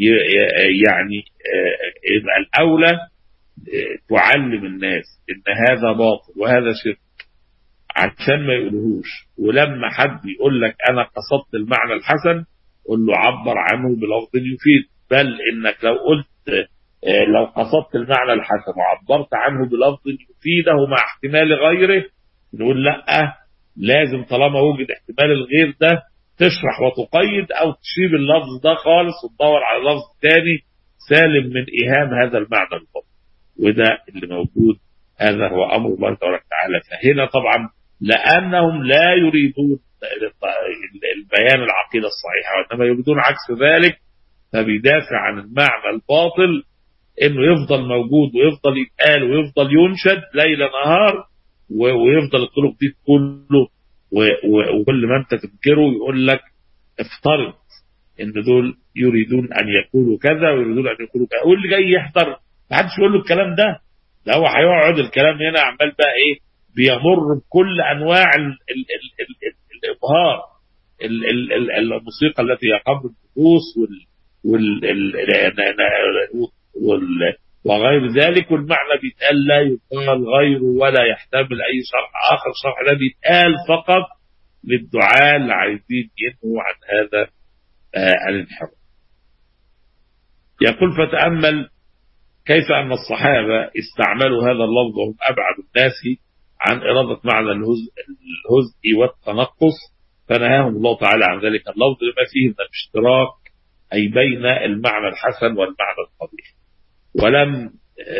يعني يبقى الأولى تعلم الناس إن هذا باطل وهذا شرك عشان ما يقولهوش ولما حد يقول لك أنا قصدت المعنى الحسن قل له عبر عنه بلفظ يفيد بل إنك لو قلت لو قصدت المعنى الحسن وعبرت عنه بلفظ يفيده مع احتمال غيره نقول لأ لازم طالما وجد احتمال الغير ده تشرح وتقيد او تشيب اللفظ ده خالص وتدور على لفظ تاني سالم من ايهام هذا المعنى الفضل وده اللي موجود هذا هو امر الله تبارك وتعالى فهنا طبعا لانهم لا يريدون البيان العقيده الصحيحه وانما يريدون عكس ذلك فبيدافع عن المعنى الباطل انه يفضل موجود ويفضل يتقال ويفضل ينشد ليل نهار ويفضل الطرق دي كله وكل ما انت تذكره يقول لك افترض ان دول يريدون ان يقولوا كذا ويريدون ان يقولوا كذا واللي جاي يحضر ما حدش يقول له الكلام ده ده هو هيقعد الكلام هنا عمال بقى ايه بيمر بكل انواع ال ال ال ال ال الابهار ال ال ال الموسيقى التي هي قبل النفوس وال وال ال وال وغير ذلك والمعنى بيتقال لا يقال غيره ولا يحتمل أي شرح آخر شرح ده بيتقال فقط للدعاء اللي عايزين ينهوا عن هذا آه الانحراف يقول فتأمل كيف أن الصحابة استعملوا هذا اللفظ وهم أبعد الناس عن إرادة معنى الهزء, الهزء والتنقص فنهاهم الله تعالى عن ذلك اللفظ لما فيه من الاشتراك أي بين المعنى الحسن والمعنى القبيح ولم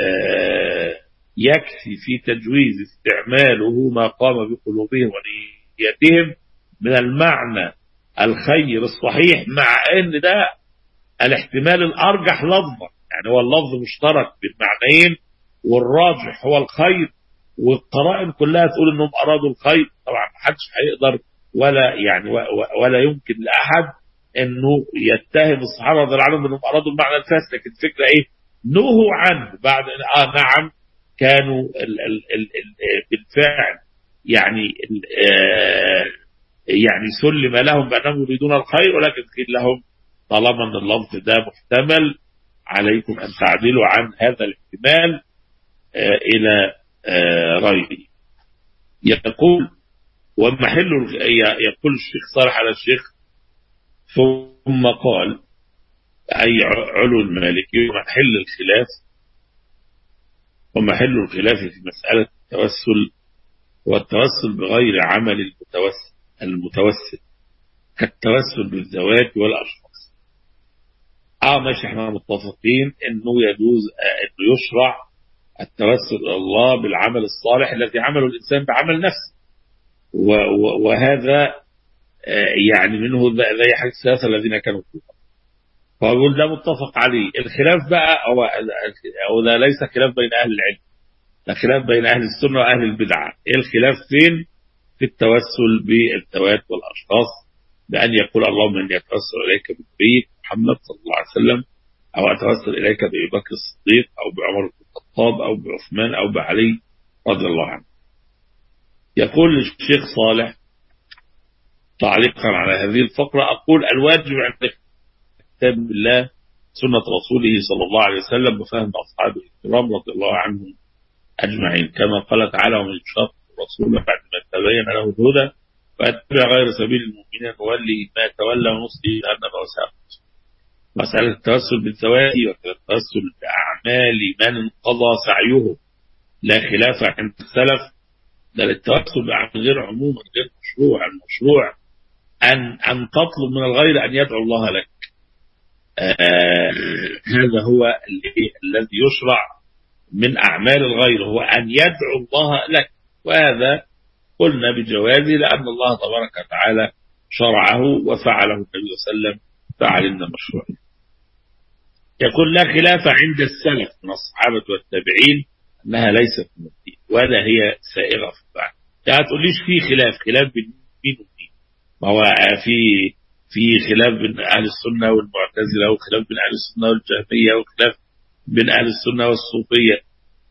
يكفي في تجويز استعماله ما قام بقلوبهم ونيتهم من المعنى الخير الصحيح مع ان ده الاحتمال الارجح لفظا يعني هو اللفظ مشترك بالمعنيين والراجح هو الخير والقرائن كلها تقول انهم ارادوا الخير طبعا ما حدش هيقدر ولا يعني ولا يمكن لاحد انه يتهم الصحابه رضي الله عنهم انهم ارادوا المعنى الفاسد لكن الفكره ايه؟ نهوا عنه بعد اه نعم كانوا ال ال ال ال بالفعل يعني ال آه يعني سلم لهم بانهم يريدون الخير ولكن قيل لهم طالما ان اللفظ ده محتمل عليكم ان تعدلوا عن هذا الاحتمال آه الى آه غيره. يقول ومحل يقول الشيخ صالح على الشيخ ثم قال أي علو المالكي ومحل الخلاف ومحل الخلاف في مسألة التوسل والتوسل بغير عمل المتوسل المتوسل كالتوسل بالذوات والأشخاص اه ماشي احنا متفقين انه يجوز انه يشرع التوسل الى الله بالعمل الصالح الذي عمله الانسان بعمل نفسه وهذا يعني منه زي حديث الثلاثة الذين كانوا كفار فأقول ده متفق عليه الخلاف بقى هو هو ده ليس خلاف بين أهل العلم ده خلاف بين أهل السنة وأهل البدعة الخلاف فين في التوسل بالذوات والأشخاص بأن يقول اللهم إني أتوسل إليك بنبيك محمد صلى الله عليه وسلم أو أتوسل إليك بأبي بكر الصديق أو بعمر بن الخطاب أو بعثمان أو بعلي رضي الله عنه يقول الشيخ صالح تعليقا على هذه الفقرة أقول الواجب عند كتاب الله سنة رسوله صلى الله عليه وسلم وفهم أصحابه الكرام رضي الله عنهم أجمعين كما قال تعالى ومن يشاق الرسول بعد ما تبين له الهدى واتبع غير سبيل المؤمنين نولي ما تولى ونصلي جهنم وساء مسألة التوسل بالذوات والتوسل بأعمال من انقضى سعيه لا خلاف عند السلف ده للتوسل بأعمال غير عموما غير مشروع المشروع أن أن تطلب من الغير أن يدعو الله لك آه هذا هو الذي يشرع من أعمال الغير هو أن يدعو الله لك وهذا قلنا بجوازه لأن الله تبارك وتعالى شرعه وفعله النبي صلى الله عليه وسلم فعلمنا مشروعه يقول لا خلاف عند السلف من الصحابة والتابعين أنها ليست من الدين ولا هي سائغة في البعض يعني تقوليش في خلاف خلاف بين مين ومين ما هو في في خلاف بين أهل السنة والمعتزلة وخلاف بين أهل السنة والجهمية وخلاف بين أهل السنة والصوفية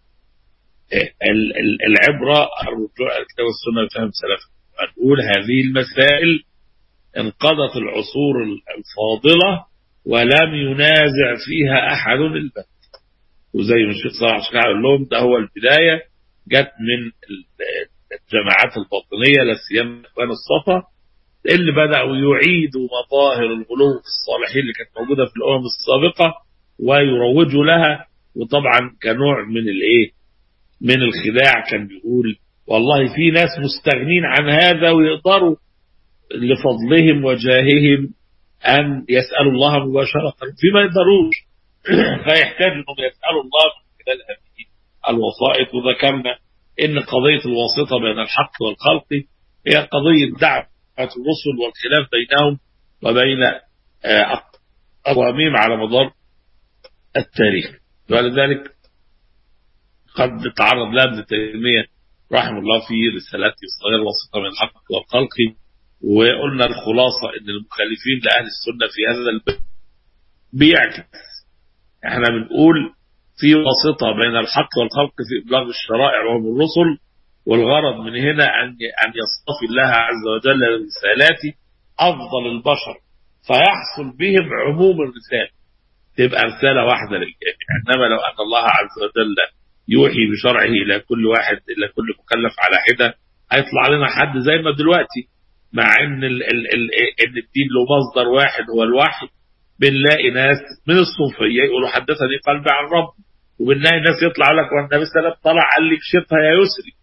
العبرة الرجوع إلى الكتاب والسنة وفهم سلف نقول هذه المسائل انقضت العصور الفاضلة ولم ينازع فيها أحد البت وزي ما الشيخ صلاح شكا قال لهم ده هو البداية جت من الجماعات الباطنية لا سيما اخوان الصفا اللي بدأوا يعيدوا مظاهر الغلو في الصالحين اللي كانت موجودة في الأمم السابقة ويروجوا لها وطبعا كنوع من الايه من الخداع كان بيقول والله في ناس مستغنين عن هذا ويقدروا لفضلهم وجاههم أن يسألوا الله مباشرة فيما يقدروش فيحتاج أنهم يسألوا الله من خلال هذه الوسائط وذكرنا إن قضية الواسطة بين الحق والخلق هي قضية دعوة الرسل والخلاف بينهم وبين أقوامهم على مدار التاريخ ولذلك قد تعرض لها ابن تيمية رحمه الله في رسالته الصغيرة الواسطة بين الحق والخلق وقلنا الخلاصة ان المخالفين لأهل السنة في هذا الباب بيعكس احنا بنقول في واسطة بين الحق والخلق في إبلاغ الشرائع وهم الرسل والغرض من هنا أن أن يصطفي الله عز وجل لرسالاته أفضل البشر فيحصل بهم عموم الرسالة تبقى رسالة واحدة للجميع إنما لو أن الله عز وجل يوحي بشرعه إلى كل واحد إلى كل مكلف على حدة هيطلع لنا حد زي ما دلوقتي مع ان ال ال ال ان الدين له مصدر واحد هو الوحي بنلاقي ناس من الصوفيه يقولوا حدثني قلبي عن رب وبنلاقي ناس يطلع لك والنبي صلى الله عليه وسلم طلع قال لك شفها يا يسري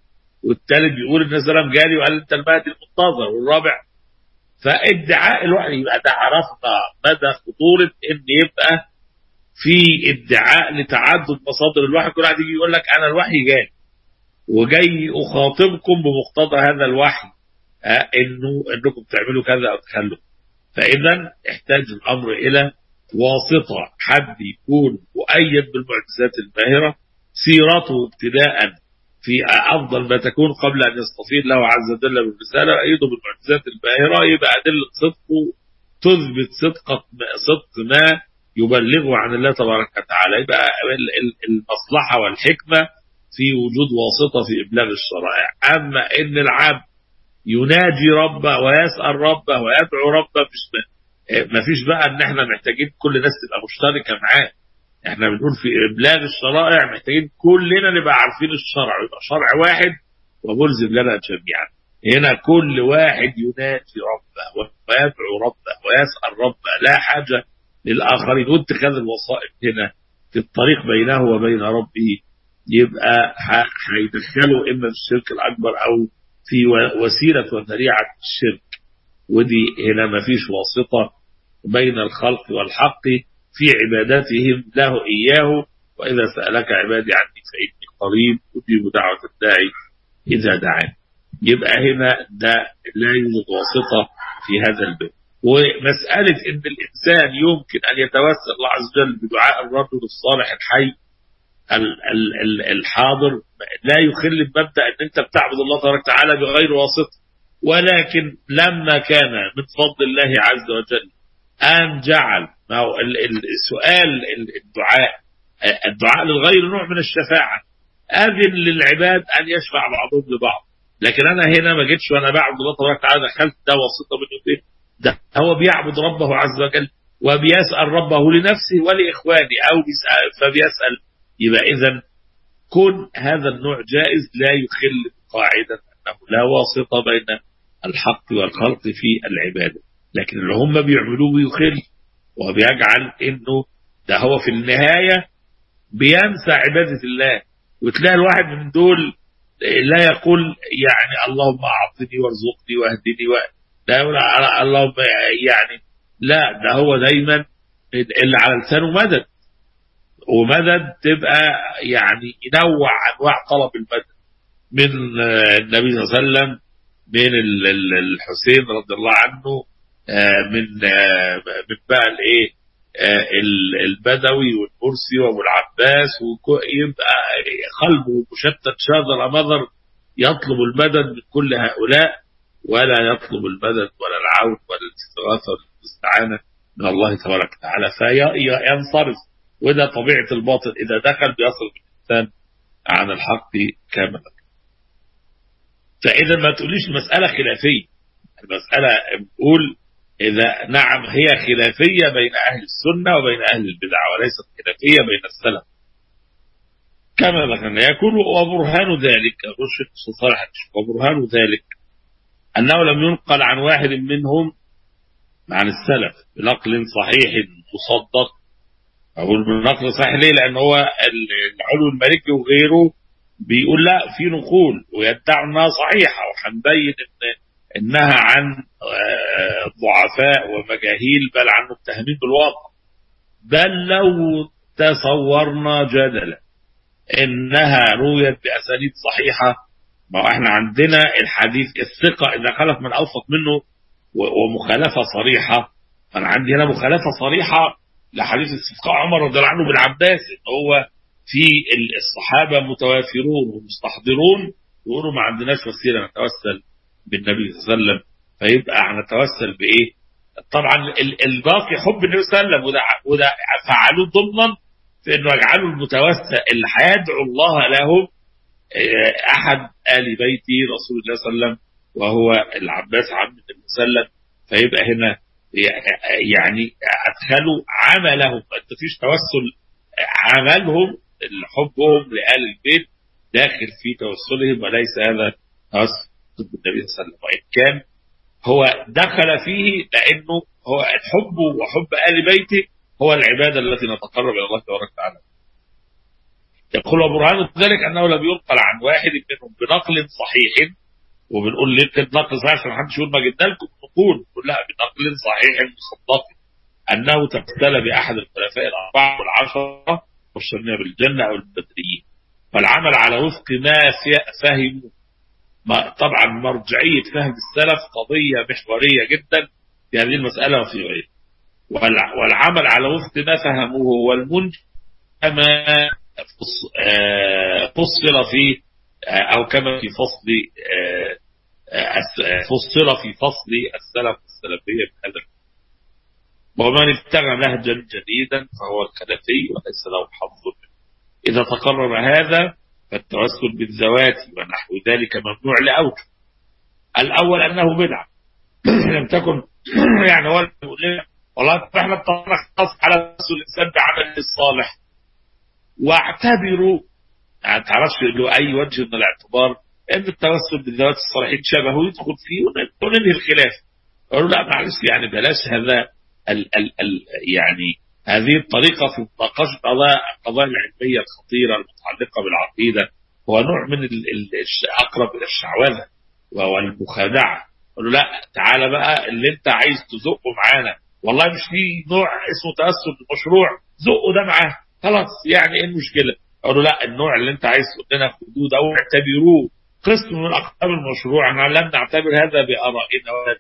والثالث بيقول ان السلام جالي وقال انت المهدي المنتظر والرابع فادعاء الوحي يبقى ده عرفنا مدى خطوره ان يبقى في ادعاء لتعدد مصادر الوحي كل واحد يجي يقول لك انا الوحي جاي وجاي اخاطبكم بمقتضى هذا الوحي آه انه انكم تعملوا كذا او تخلوا فاذا احتاج الامر الى واسطه حد يكون مؤيد بالمعجزات الباهره سيرته ابتداء في افضل ما تكون قبل ان يستفيد له عز وجل بالرساله ايده بالمعجزات الباهره يبقى ادله صدقه تثبت صدق صدق ما يبلغه عن الله تبارك وتعالى يبقى المصلحه والحكمه في وجود واسطه في ابلاغ الشرائع اما ان العبد يناجي ربه ويسال ربه ويدعو ربه مش ما فيش بقى ان احنا محتاجين كل الناس تبقى مشتركه معاه احنا بنقول في ابلاغ الشرائع محتاجين كلنا نبقى عارفين الشرع يبقى شرع واحد وملزم لنا جميعا هنا كل واحد يناجي ربه ويدعو ربه ويسال ربه لا حاجه للاخرين واتخاذ الوسائط هنا في الطريق بينه وبين ربه يبقى هيدخله اما في الشرك الاكبر او في وسيله وذريعه الشرك ودي هنا ما فيش واسطه بين الخلق والحق في عباداتهم له إياه وإذا سألك عبادي عني فإني قريب أجيب دعوة الداعي إذا دعاني يبقى هنا ده لا يوجد واسطة في هذا الباب ومسألة إن الإنسان يمكن أن يتوسل الله عز وجل بدعاء الرجل الصالح الحي الحاضر لا يخل بمبدأ أن أنت بتعبد الله تبارك وتعالى بغير واسطة ولكن لما كان من فضل الله عز وجل أن جعل ما هو السؤال الدعاء الدعاء للغير نوع من الشفاعة أذن للعباد أن يشفع بعضهم لبعض لكن أنا هنا ما جيتش وأنا بعبد الله تبارك وتعالى دخلت ده واسطة بين ده هو بيعبد ربه عز وجل وبيسأل ربه لنفسه ولإخوانه أو فبيسأل يبقى إذا كن هذا النوع جائز لا يخل قاعدة أنه لا واسطة بين الحق والخلق في العبادة لكن اللي هم بيعملوه بيخل وبيجعل انه ده هو في النهاية بينسى عبادة الله وتلاقي الواحد من دول لا يقول يعني اللهم اعطني وارزقني واهدني و... لا يقول اللهم يعني لا ده هو دايما اللي على لسانه مدد ومدد تبقى يعني ينوع انواع طلب المدد من النبي صلى الله عليه وسلم من الحسين رضي الله عنه من من بقى الايه البدوي والمرسي وابو العباس يبقى قلبه مشتت شاذر مذر يطلب المدد من كل هؤلاء ولا يطلب المدد ولا العون ولا الاستغاثه ولا الاستعانه من الله تبارك وتعالى فينصرف وده طبيعه الباطل اذا دخل بيصرف الانسان عن الحق كاملا فاذا ما تقوليش المساله خلافيه المساله بقول إذا نعم هي خلافية بين أهل السنة وبين أهل البدع وليست خلافية بين السلف كما ذكرنا يكون وبرهان ذلك رشد صالح وبرهان ذلك أنه لم ينقل عن واحد منهم عن السلف بنقل صحيح مصدق أقول بالنقل صحيح ليه لأن هو العلو المالكي وغيره بيقول لا في نقول ويدعي أنها صحيحة وهنبين أن انها عن ضعفاء ومجاهيل بل عن متهمين بالواقع بل لو تصورنا جدلا انها رويت باسانيد صحيحه ما هو احنا عندنا الحديث الثقه اذا خلف من اوثق منه ومخالفه صريحه انا عندي هنا مخالفه صريحه لحديث استسقاء عمر رضي الله عنه بالعباس ان هو في الصحابه متوافرون ومستحضرون يقولوا ما عندناش وسيله نتوسل بالنبي صلى الله عليه وسلم فيبقى هنتوسل بايه؟ طبعا الباقي حب النبي صلى الله عليه وسلم وده وده فعلوه ضمنا في انه يجعلوا المتوسل اللي هيدعو الله له احد ال بيت رسول الله صلى الله عليه وسلم وهو العباس عم النبي صلى الله عليه وسلم فيبقى هنا يعني ادخلوا عملهم انت فيش توسل عملهم حبهم لآل البيت داخل في توسلهم وليس هذا توسل ضد النبي صلى الله عليه وسلم وإن كان هو دخل فيه لأنه هو الحب وحب آل بيته هو العبادة التي نتقرب إلى الله تبارك وتعالى يقول وبرهان ذلك أنه لم ينقل عن واحد منهم بنقل صحيح وبنقول ليه كده نقل صحيح عشان محدش يقول ما جبنا لكم نقول كلها بنقل صحيح مصدق أنه تمثل بأحد الخلفاء الأربعة والعشرة مبشرين بالجنة أو البدريين والعمل على وفق ما فهموا ما طبعا مرجعية فهم السلف قضية محورية جدا في هذه المسألة وفي غيرها والعمل على وفق ما فهموه هو المنجي كما فصل في أو كما في فصل فصل في فصل السلف السلفية بهذا ومن ابتغى نهجا جديدا فهو الخلفي وليس له حظ منه إذا تقرر هذا فالتوسل بالذوات ونحو ذلك ممنوع لأوجه الأول أنه بدعة لم تكن يعني هو والله احنا اتفقنا خلاص على توسل الإنسان بعمل الصالح واعتبروا يعني تعرفش له أي وجه من الاعتبار أن التوسل بالذوات الصالحين شبهه يدخل فيه وننهي الخلاف قالوا لا معلش يعني بلاش هذا ال ال ال يعني هذه الطريقة في مناقشة القضايا العلمية الخطيرة المتعلقة بالعقيدة هو نوع من أقرب إلى الشعوذة وهو المخادعة قالوا لا تعالى بقى اللي انت عايز تزقه معانا والله مش في نوع اسمه تأسس مشروع زقه ده معاه خلاص يعني ايه المشكلة قالوا لا النوع اللي انت عايز تقول لنا حدود او اعتبروه قسم من اقسام المشروع احنا لم نعتبر هذا بارائنا ولا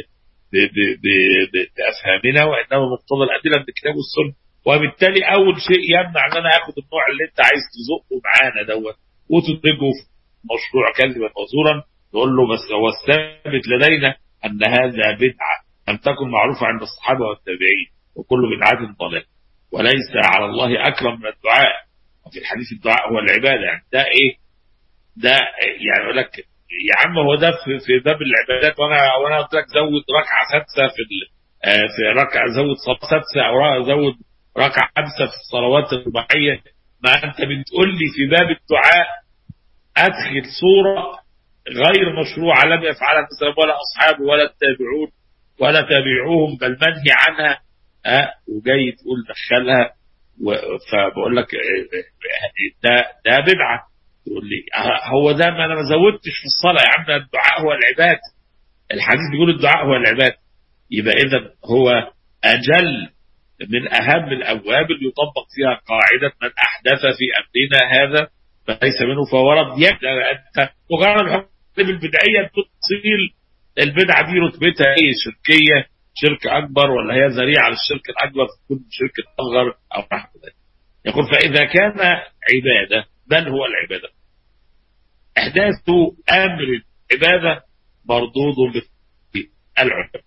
بافهامنا وانما مقتضى الادله من الكتاب والسنه وبالتالي اول شيء يمنع ان انا اخد النوع اللي انت عايز تزقه معانا دوت وتدرجه في مشروع كذبا وزورا نقول له بس هو الثابت لدينا ان هذا بدعه لم تكن معروفه عند الصحابه والتابعين وكل بدعه ضلال وليس على الله اكرم من الدعاء وفي الحديث الدعاء هو العباده يعني ده ايه؟ ده يعني يقول لك يا عم هو ده في, في باب العبادات وانا وانا قلت لك زود ركعه سادسه في في ركعه زود صلاه سادسه او زود ركعه خمسه في الصلوات الرباعيه ما انت بتقول لي في باب الدعاء ادخل صوره غير مشروعه لم يفعلها مثلا ولا اصحابه ولا التابعون ولا تابعوهم بل منهي عنها أه وجاي تقول دخلها فبقول لك ده ده بدعه تقول لي هو ده ما انا ما زودتش في الصلاه يا عم الدعاء هو العباد الحديث بيقول الدعاء هو العباد يبقى اذا هو اجل من اهم الابواب اللي يطبق فيها قاعده من احدث في امرنا هذا فليس منه فهو رد يبدا انت مجرد حكم البدعيه تصيل البدعه دي رتبتها ايه شركيه شرك اكبر ولا هي ذريعه للشرك الاكبر تكون شرك اصغر او نحو ذلك يقول فاذا كان عباده بل هو العبادة إحداث أمر العبادة مردود بالعلم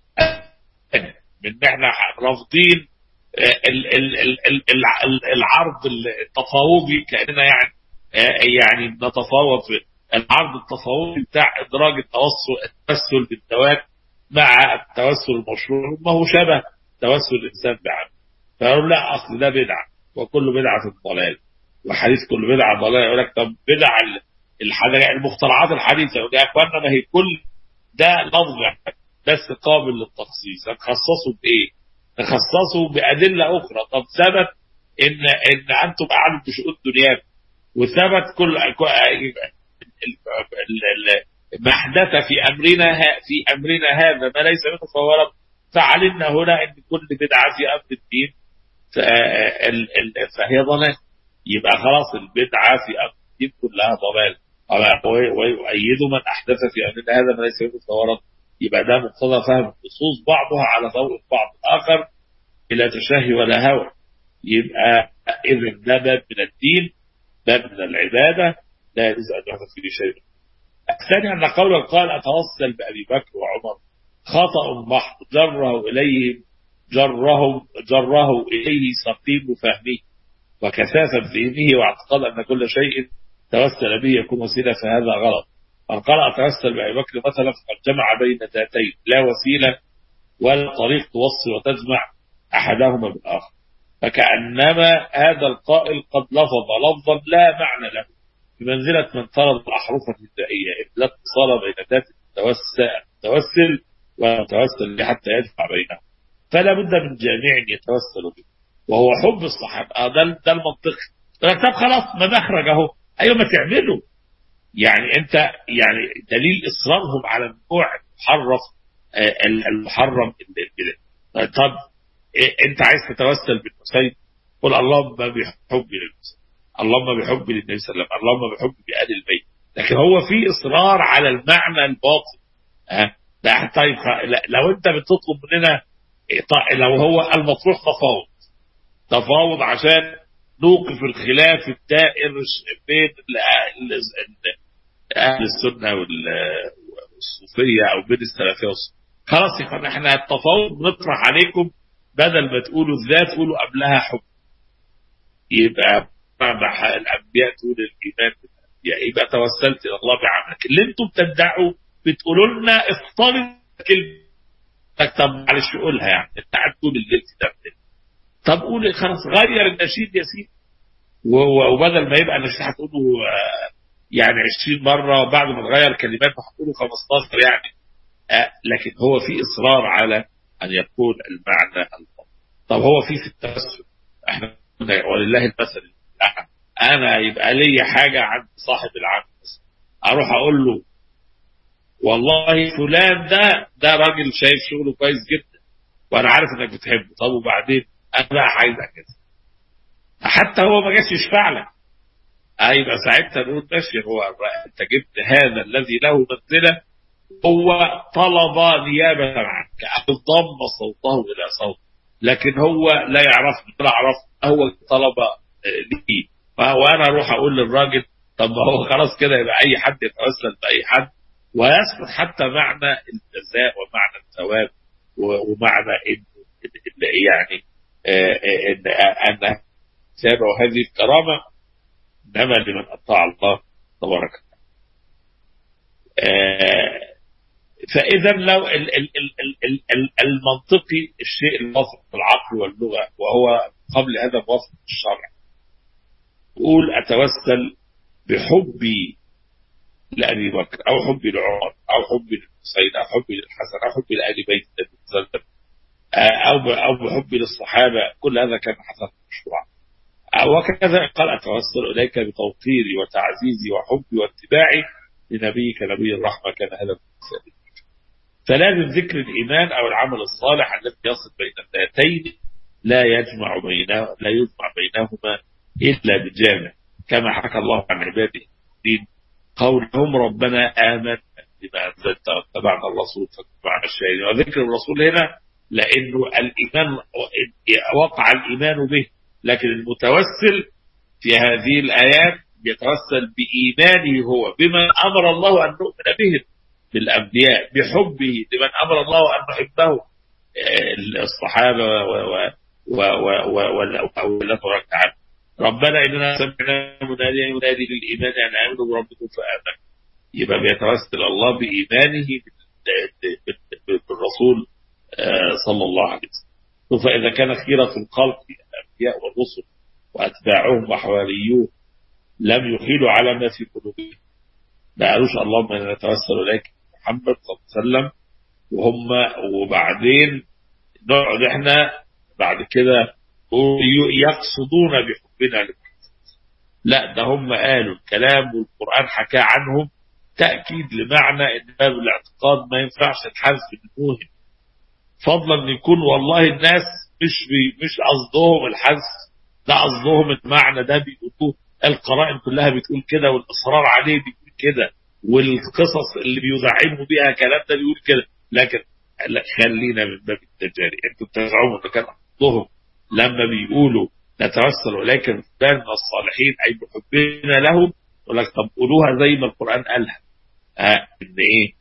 من احنا رافضين العرض التفاوضي كأننا يعني يعني نتفاوض في العرض التفاوضي بتاع إدراج التوسل التوسل بالذوات مع التوسل المشروع ما هو شبه توسل الإنسان بعمل فيقول لا أصل ده بدعة وكل بدعة ضلال وحديث كل بدعة ضلال يقول لك طب بدع الحاجة المخترعات الحديثة يقول يا اخوانا ما هي كل ده لفظ بس قابل للتخصيص هتخصصه بايه؟ تخصصه بأدلة أخرى طب ثبت إن إن أنتم قعدوا بشؤون دنياكم وثبت كل ما احدث في أمرنا في أمرنا هذا ما ليس منه فهو رب فعلمنا هنا أن كل بدعة في أمر الدين فهي ضلال يبقى خلاص البدعة في أمر الدين كلها ضلال ويؤيد من أحدث في أمرنا هذا ما ليس منه فهو رب يبقى ده مقتضى فهم النصوص بعضها على ضوء بعض الآخر بلا تشهي ولا هوى يبقى إذا ده باب من الدين باب من العبادة لا يجوز أن يحدث فيه شيء الثاني أن قولا قال أتوصل بأبي بكر وعمر خطأ محض جره إليه جره جره إليه سقيم فهمه وكثافة ذهنه واعتقاد أن كل شيء توسل به يكون وسيلة فهذا غلط من قال أتوسل بأبي بكر مثلا فقد جمع بين ذاتين لا وسيلة ولا طريق توصل وتجمع أحدهما بالآخر فكأنما هذا القائل قد لفظ لفظا لا معنى له بمنزلة من فرض الأحرف الابتدائية إذ لا اتصال بين ذات التوسل والمتوسل حتى يدفع بينهم فلا بد من جامع يتوسل به وهو حب الصحابة آه ده, ده المنطق يقول لك طب خلاص ما مخرج اهو ايوه ما تعمله يعني انت يعني دليل اصرارهم على النوع المحرف آه، المحرم طب إيه انت عايز تتوسل بالحسين قل اللهم بحبي للحسين اللهم بحبي للنبي صلى الله عليه وسلم اللهم بحبي بآل البيت لكن هو في اصرار على المعنى الباطن ها ده طيب لو انت بتطلب مننا لو هو المطروح تفاوض تفاوض عشان نوقف الخلاف الدائر بين اهل السنه والصوفيه او بين السلفيه والصوفيه خلاص يا اخوان احنا التفاوض نطرح عليكم بدل ما تقولوا الذات تقولوا قبلها حب يبقى مع الانبياء تقول الايمان بالانبياء يبقى توسلت الى الله بعملك اللي انتم بتدعوا بتقولوا لنا اختار كلمه طب معلش قولها يعني انت قاعد طول الليل ده طب قول خلاص غير النشيد يا سيدي وبدل ما يبقى النشيد هتقوله يعني 20 مره بعد ما تغير كلمات هتقوله 15 يعني لكن هو في اصرار على ان يكون المعنى الفضل طب هو في في التوسل احنا ولله المثل انا يبقى لي حاجه عند صاحب العمل اروح اقول له والله فلان ده ده راجل شايف شغله كويس جدا وانا عارف انك بتحبه طب وبعدين انا بقى عايزك كده حتى هو ما جاش يشفع لك هيبقى ساعتها نقول ماشي هو انت جبت هذا الذي له منزله هو طلب نيابه عنك او ضم صوته الى صوت لكن هو لا يعرفني ولا اعرف هو طلب لي وانا اروح اقول للراجل طب ما هو خلاص كده يبقى اي حد يتوسل باي حد ويسقط حتى معنى الجزاء ومعنى الثواب ومعنى ان يعني ان ان سابوا هذه الكرامه انما لمن اطاع الله تبارك وتعالى فاذا لو المنطقي الشيء الموافق بالعقل واللغه وهو قبل هذا موافق بالشرع قول اتوسل بحبي لأبي بكر أو حبي لعمر أو حبي للحسين أو حبي للحسن أو حبي لآل بيت النبي صلى الله عليه وسلم أو أو بحبي للصحابة كل هذا كان حسن مشروع وكذا قال أتوسل إليك بتوقيري وتعزيزي وحبي واتباعي لنبيك نبي الرحمة كان هذا المسائل فلازم ذكر الإيمان أو العمل الصالح الذي يصل بين الذاتين لا يجمع بينه لا يجمع بينهما إلا بجامع كما حكى الله عن عباده الدين قولهم ربنا آمن بما أنزلت واتبعنا الرسول فاتبعنا الشهيدين وذكر الرسول هنا لأنه الإيمان وقع الإيمان به لكن المتوسل في هذه الآيات يتوسل بإيمانه هو بما أمر الله أن نؤمن به بالأنبياء بحبه لمن أمر الله أن نحبه الصحابة والأولاد تعالى ربنا إننا سمعنا مناديا ينادي للإيمان أن آمنوا بربكم فآمنوا يبقى بيتوسل الله بإيمانه بالرسول صلى الله عليه وسلم فإذا كان خيرة الخلق الأنبياء والرسل وأتباعهم وحواريون لم يخيلوا على ما في قلوبهم ما قالوش اللهم إنا نتوسل إليك محمد صلى الله عليه وسلم وهم وبعدين نقعد احنا بعد كده يقصدون بحبنا لمحمد لا ده هم قالوا الكلام والقرآن حكى عنهم تأكيد لمعنى ان باب الاعتقاد ما ينفعش الحذف الموهم فضلا ان يكون والله الناس مش بي مش قصدهم الحذف ده قصدهم المعنى ده بيقولوه القرائن كلها بتقول كده والاصرار عليه بيقول كده والقصص اللي بيزعموا بيها كلام ده بيقول كده لكن لا خلينا من باب التجاري انتوا بتزعموا ان كان قصدهم لما بيقولوا نتوسل اليك بفلان من الصالحين اي بحبنا لهم يقول لك طب قولوها زي ما القران قالها آه ان ايه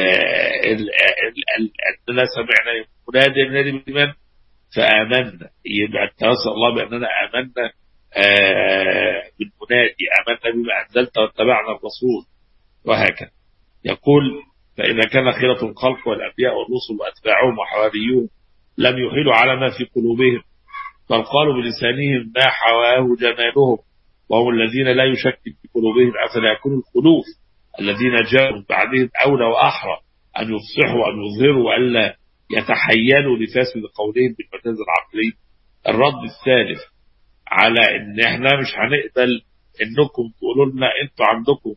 اننا سمعنا منادي ينادي بالايمان فامنا يبقى التوسل الله باننا امنا آه بالمنادي امنا بما انزلت واتبعنا الرسول وهكذا يقول فاذا كان خيره الخلق والانبياء والرسل واتباعهم وحواريون لم يحيلوا على ما في قلوبهم بل قالوا بلسانهم ما حواه جمالهم وهم الذين لا يشكك في قلوبهم افلا يكون الخلوف الذين جاءوا من بعدهم اولى واحرى ان يفصحوا وان يظهروا والا يتحيلوا لفاسد قولهم بالمجاز العقلي الرد الثالث على ان احنا مش هنقبل انكم تقولوا لنا انتوا عندكم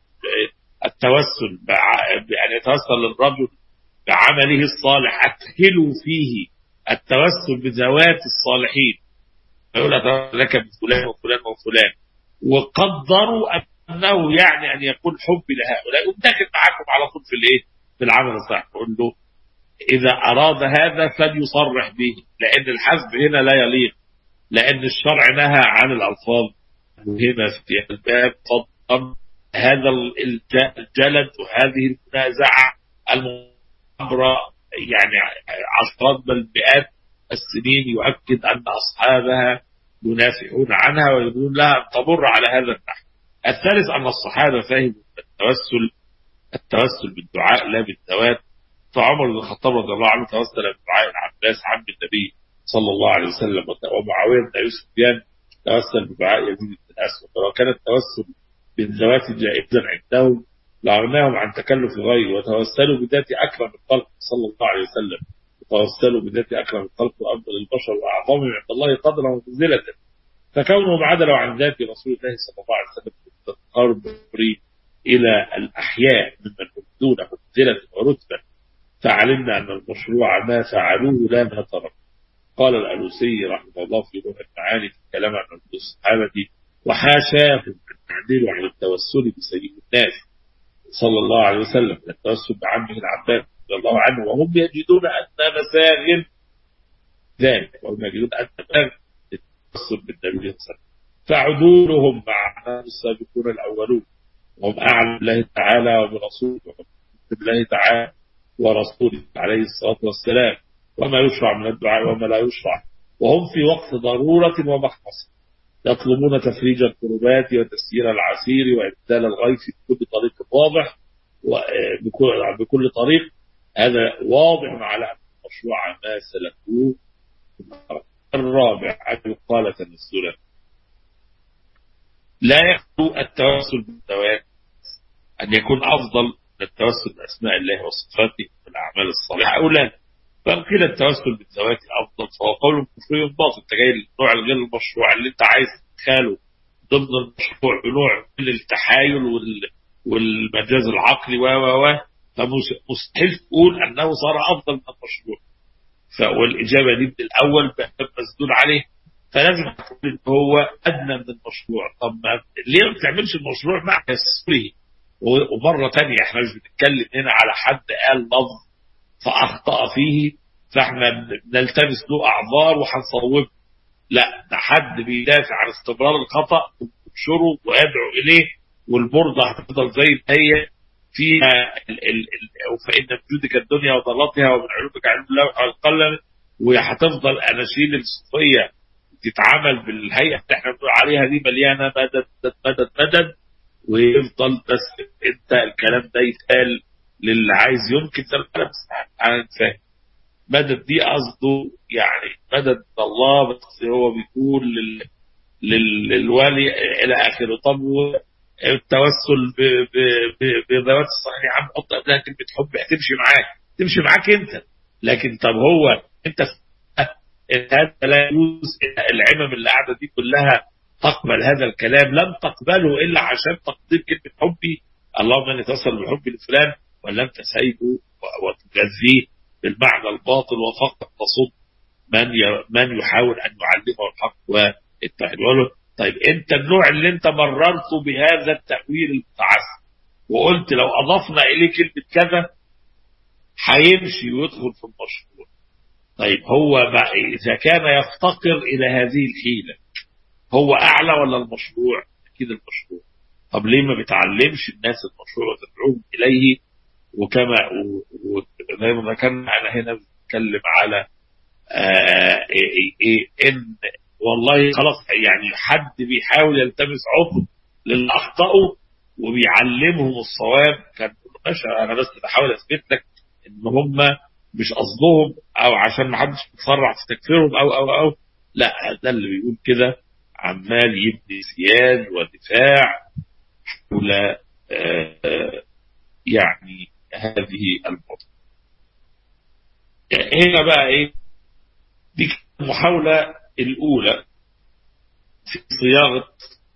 التوسل بأن يتوسل الرجل بعمله الصالح أدخلوا فيه التوسل بذوات الصالحين يقول لك بفلان وفلان وفلان وقدروا انه يعني ان يكون حبي لهؤلاء وداخل معاكم على طول في الايه؟ في العمل الصالح يقول له اذا اراد هذا فليصرح به لان الحسب هنا لا يليق لان الشرع نهى عن الالفاظ هنا في الباب فضلا هذا الجلد وهذه المنازعه المعبره يعني عشرات بل مئات السنين يؤكد ان اصحابها ينافحون عنها ويقولون لها ان تمر على هذا النحو. الثالث ان الصحابه فهموا التوسل التوسل بالدعاء لا بالذوات فعمر بن الخطاب رضي الله عنه توسل بدعاء العباس عم النبي صلى الله عليه وسلم ومعاويه بن ابي سفيان توسل بدعاء يزيد بن الاسود ولو كان التوسل بالذوات جائزا عندهم لأغناهم عن تكلف الغير وتوسلوا بذات أكرم الخلق صلى الله عليه وسلم توسلوا بذات أكرم الخلق وأفضل البشر وأعظمهم عند الله قدرا ومنزلة فكونهم عدلوا عن ذات رسول الله صلى الله عليه وسلم بالتقرب إلى الأحياء ممن هم دونه منزلة ورتبة فعلمنا أن المشروع ما فعلوه لا ما ترك قال الألوسي رحمه الله في روح المعاني في الكلام عن الصحابة وحاشاهم أن تعدلوا عن التوسل بسيد الناس صلى الله عليه وسلم التوسل بعمه العباس رضي الله عنه وهم يجدون أن مساغ ذلك وهم يجدون أن مساغ التوسل بالنبي صلى الله عليه وسلم فعدولهم مع السابقون الأولون وهم أعلم الله تعالى وبرسوله وهم الله تعالى ورسوله عليه الصلاة والسلام وما يشرع من الدعاء وما لا يشرع وهم في وقت ضرورة ومخمصة يطلبون تفريج الكربات وتسيير العسير وإبدال الغيث بكل طريق واضح وبكل بكل طريق هذا واضح على أن المشروع ما سلكوه الرابع أن يقال تنزلا لا يخلو التوسل بالذوات أن يكون أفضل من التوسل بأسماء الله وصفاته والأعمال الصالحة أو لا فقيل التوسل بالذوات افضل فهو قول كفري باطل انت جاي النوع الغير المشروع اللي انت عايز تدخله ضمن المشروع بنوع من التحايل وال... والمجاز العقلي و و و فمستحيل تقول انه صار افضل من المشروع والإجابة دي من الأول مسدود عليه فلازم تقول إن هو أدنى من المشروع طب ما ليه ما بتعملش المشروع مع تسويه ومرة تانية احنا مش بنتكلم هنا على حد قال لفظ فأخطأ فيه فاحنا نلتمس له أعذار وهنصوبه لا ده حد بيدافع عن استمرار الخطأ ويبشره ويدعو إليه والبردة هتفضل زي ما هي فيها ال ال ال فإن وجودك الدنيا وضلتها ومن علومك علم الله والقلم وهتفضل أناشيد الصوفية تتعامل بالهيئة اللي احنا بنقول عليها دي مليانة مدد مدد مدد, مدد ويفضل بس انت الكلام ده يتقال للي عايز يمكن ده بس انا فاهم مدد دي قصده يعني مدد الله بس هو بيقول لل... لل... للولي الى اخره طب التوسل بذوات الصالحين يا عم حط قبلها كلمه حب هتمشي معاك تمشي معاك انت لكن طب هو انت هذا لا يجوز العمم اللي قاعده دي كلها تقبل هذا الكلام لم تقبله الا عشان تقدير كلمه حبي اللهم اني توصل بحبي لفلان ولم تسيبه وتجزيه بالمعنى الباطل وفقط تصد من من يحاول ان يعلمه الحق والتوحيد له طيب انت النوع اللي انت مررته بهذا التاويل المتعسف وقلت لو اضفنا اليه كلمه كذا هيمشي ويدخل في المشروع طيب هو بقى اذا كان يفتقر الى هذه الحيله هو اعلى ولا المشروع؟ اكيد المشروع طب ليه ما بتعلمش الناس المشروع وتدعوهم اليه وكما وزي ما ذكرنا انا هنا بتكلم على آه إيه إيه ان والله خلاص يعني حد بيحاول يلتمس عذر للي اخطاوا وبيعلمهم الصواب كان ماشي انا بس بحاول اثبت لك ان هم مش قصدهم او عشان ما حدش يتسرع في تكفيرهم او او او لا ده اللي بيقول كده عمال يبني سياد ودفاع حول آه يعني هذه الموضوع هنا بقى ايه دي المحاولة الأولى في صياغة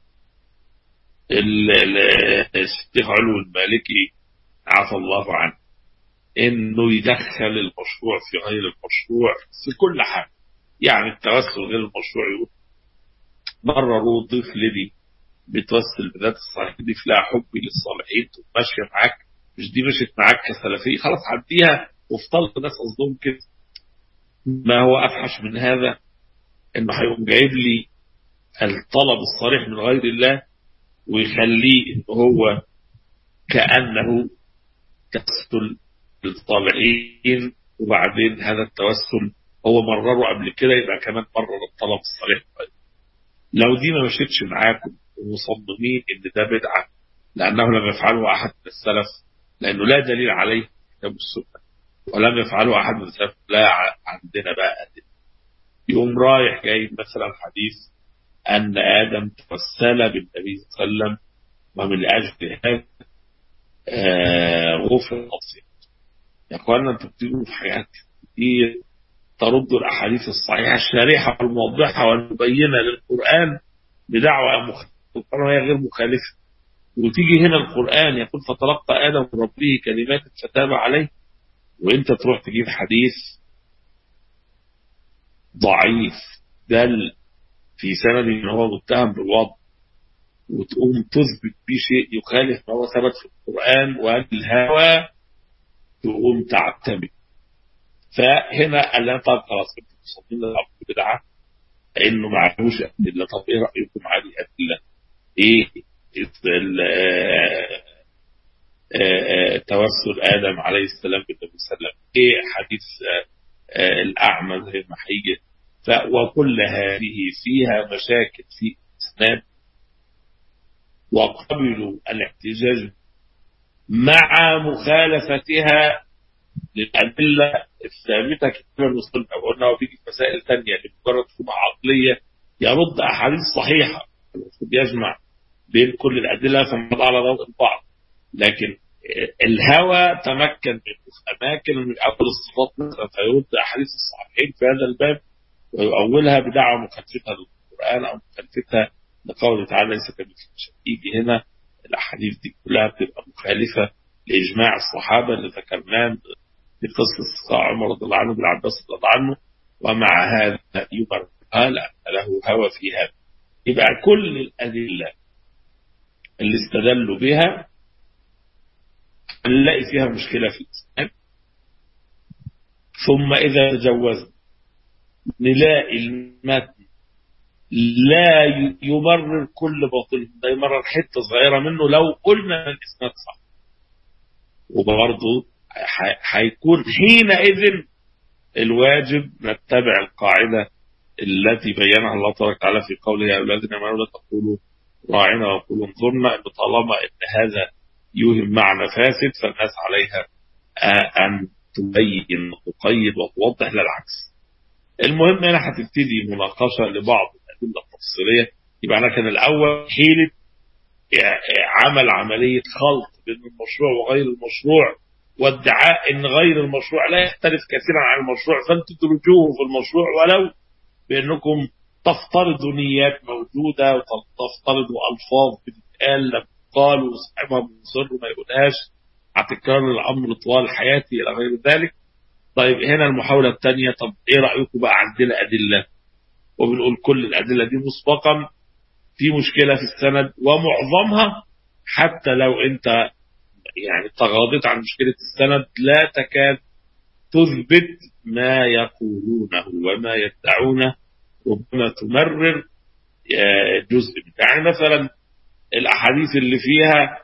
الشيخ علو المالكي عفى الله عنه انه يدخل المشروع في غير المشروع في كل حاجة يعني التوسل غير المشروع يقول مرروا ضيف لدي بتوسل بذات الصالحين دي لها حبي للصالحين ماشية معاك مش دي مشيت معاك كسلفية خلاص عديها وافترض الناس قصدهم كده ما هو أفحش من هذا إنه هيقوم جايب لي الطلب الصريح من غير الله ويخليه هو كأنه توسل للطالعين وبعدين هذا التوسل هو مرره قبل كده يبقى كمان مرر الطلب الصريح لو دي ما مشيتش معاكم ومصممين ان ده بدعة لانه لم يفعله احد من السلف لانه لا دليل عليه في كتاب السنة ولم يفعله احد من السلف لا عندنا بقى أدلة يقوم رايح جايب مثلا حديث ان ادم توسل بالنبي صلى الله عليه وسلم ومن اجل هذا آه غفر الخطيئة يا اخوانا انتوا بتقولوا في حاجات كتير ترد الاحاديث الصحيحه الشارحه والموضحه والمبينه للقران بدعوه مخالفه وهي غير مخالفه وتيجي هنا القران يقول فتلقى ادم من ربه كلمات فتاب عليه وانت تروح تجيب حديث ضعيف دل في سند ان هو متهم بالوضع وتقوم تثبت بيه شيء يخالف ما هو ثبت في القران والهوى تقوم تعتمد فهنا قال لنا طب خلاص انتوا مصممين للعبد بدعه انه معلوش ادله طب ايه رايكم على الادله؟ ايه توسل ادم عليه السلام بالنبي صلى الله عليه وسلم ايه حديث الاعمى زي ما هيجي وكل هذه فيها مشاكل في اسناد وقبلوا الاحتجاج مع مخالفتها للأدلة الثابتة كتابا وسنة وقلنا هو بيجي في مسائل ثانية لمجرد شبهة عقلية يرد أحاديث صحيحة المفروض يجمع بين كل الأدلة ثم على ضوء البعض لكن الهوى تمكن منه في أماكن من أول الصفات مثلا فيرد أحاديث الصحيحين في هذا الباب ويؤولها بدعوة مخالفتها للقرآن أو مخالفتها لقوله تعالى ليس كمثل شيء يجي هنا الأحاديث دي كلها بتبقى مخالفة لإجماع الصحابة اللي ذكرناه في قصة عمر رضي الله عنه بن عباس رضي الله عنه ومع هذا يبرهها لأن له هوى في هذا يبقى كل الأدلة اللي استدلوا بها نلاقي فيها مشكلة في الإسلام ثم إذا تجوزنا نلاقي المتن لا يبرر كل باطل ده يمرر حتة صغيرة منه لو قلنا ان الإسناد صح وبرضه هيكون حينئذ الواجب نتبع القاعدة التي بينها الله تبارك وتعالى في قوله يا أولادنا ما لا تقولوا راعنا وقولوا انظرنا إن طالما إن هذا يوهم معنى فاسد فالناس عليها أن تبين وتقيد وتوضح للعكس المهم هنا هتبتدي مناقشة لبعض الأدلة التفصيلية يبقى أنا كان الأول حيلة عمل عملية خلط بين المشروع وغير المشروع وادعاء ان غير المشروع لا يختلف كثيرا عن المشروع فانتم تدرجوه في المشروع ولو بانكم تفترضوا نيات موجودة وتفترضوا الفاظ بتتقال لما قالوا صاحبها مصر ما يقولهاش هتكرر الامر طوال حياتي الى غير ذلك طيب هنا المحاولة الثانية طب ايه رأيكم بقى عندنا ادلة وبنقول كل الادلة دي مسبقا في مشكلة في السند ومعظمها حتى لو انت يعني تغاضيت عن مشكلة السند لا تكاد تثبت ما يقولونه وما يدعونه ربما تمرر جزء منه يعني مثلا الأحاديث اللي فيها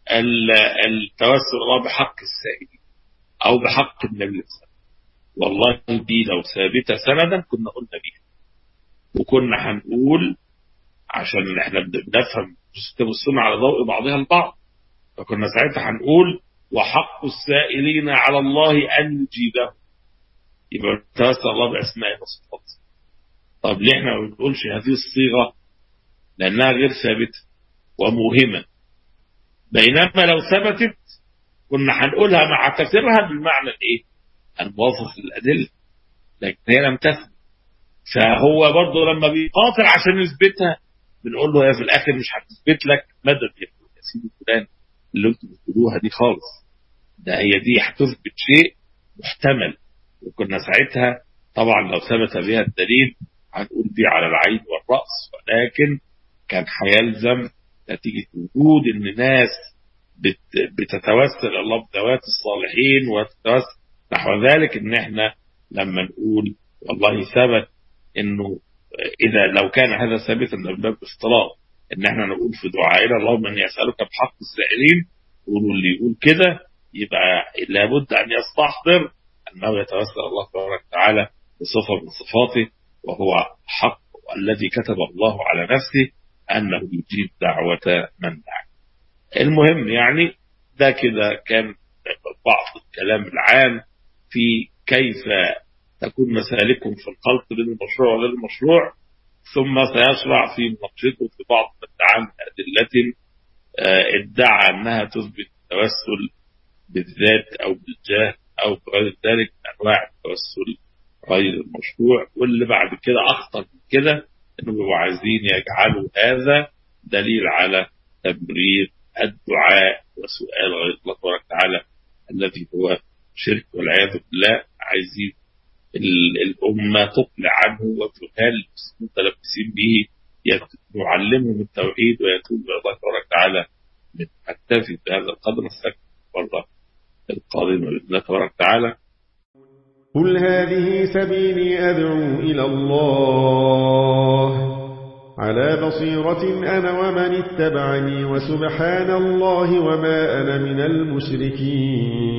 التوسل الله بحق السائل أو بحق النبي صلى الله عليه وسلم والله دي لو ثابتة سندا كنا قلنا بيها وكنا هنقول عشان احنا بنفهم كتاب السنة على ضوء بعضها البعض فكنا ساعتها هنقول وحق السائلين على الله أن يجيبه يبقى توسل الله بأسماء وصفاته طب ليه احنا ما بنقولش هذه الصيغة لأنها غير ثابتة وموهمة بينما لو ثبتت كنا هنقولها مع تفسيرها بالمعنى الايه الموافق للأدلة لكن هي لم تثبت فهو برضه لما بيقاتل عشان يثبتها بنقول له هي في الاخر مش هتثبت لك مدد يا سيدي فلان اللي انتم بتقولوها دي خالص ده هي دي هتثبت شيء محتمل وكنا ساعتها طبعا لو ثبت بها الدليل هنقول دي على العين والرأس ولكن كان هيلزم نتيجة وجود ان ناس بت بتتوسل الله بذوات الصالحين وتتوسل نحو ذلك ان احنا لما نقول والله ثبت انه اذا لو كان هذا ثابتا من باب افتراض ان احنا نقول في دعائنا اللهم اني اسالك بحق السائلين يقولوا اللي يقول كده يبقى لابد ان يستحضر انه يتوسل الله تبارك وتعالى بصفه من صفاته وهو حق الذي كتب الله على نفسه انه يجيب دعوه من دعا. المهم يعني ده كده كان بعض الكلام العام في كيف تكون مسالكهم في الخلط بين المشروع وغير المشروع ثم سيشرع في مناقشته في بعض ادعاء أدلة ادعى أنها تثبت التوسل بالذات أو بالجاه أو بغير ذلك أنواع التوسل غير المشروع واللي بعد كده أخطر من كده أنهم بيبقوا عايزين يجعلوا هذا دليل على تبرير الدعاء وسؤال غير الله تبارك وتعالى الذي هو شرك والعياذ بالله عايزين الأمة تقلع عنه وتهال المتلبسين به يعلمهم التوحيد ويتوب إلى الله تبارك وتعالى نكتفي بهذا القدر نستكمل مرة القادمة بإذن الله تبارك وتعالى قل هذه سبيلي أدعو إلى الله على بصيرة أنا ومن اتبعني وسبحان الله وما أنا من المشركين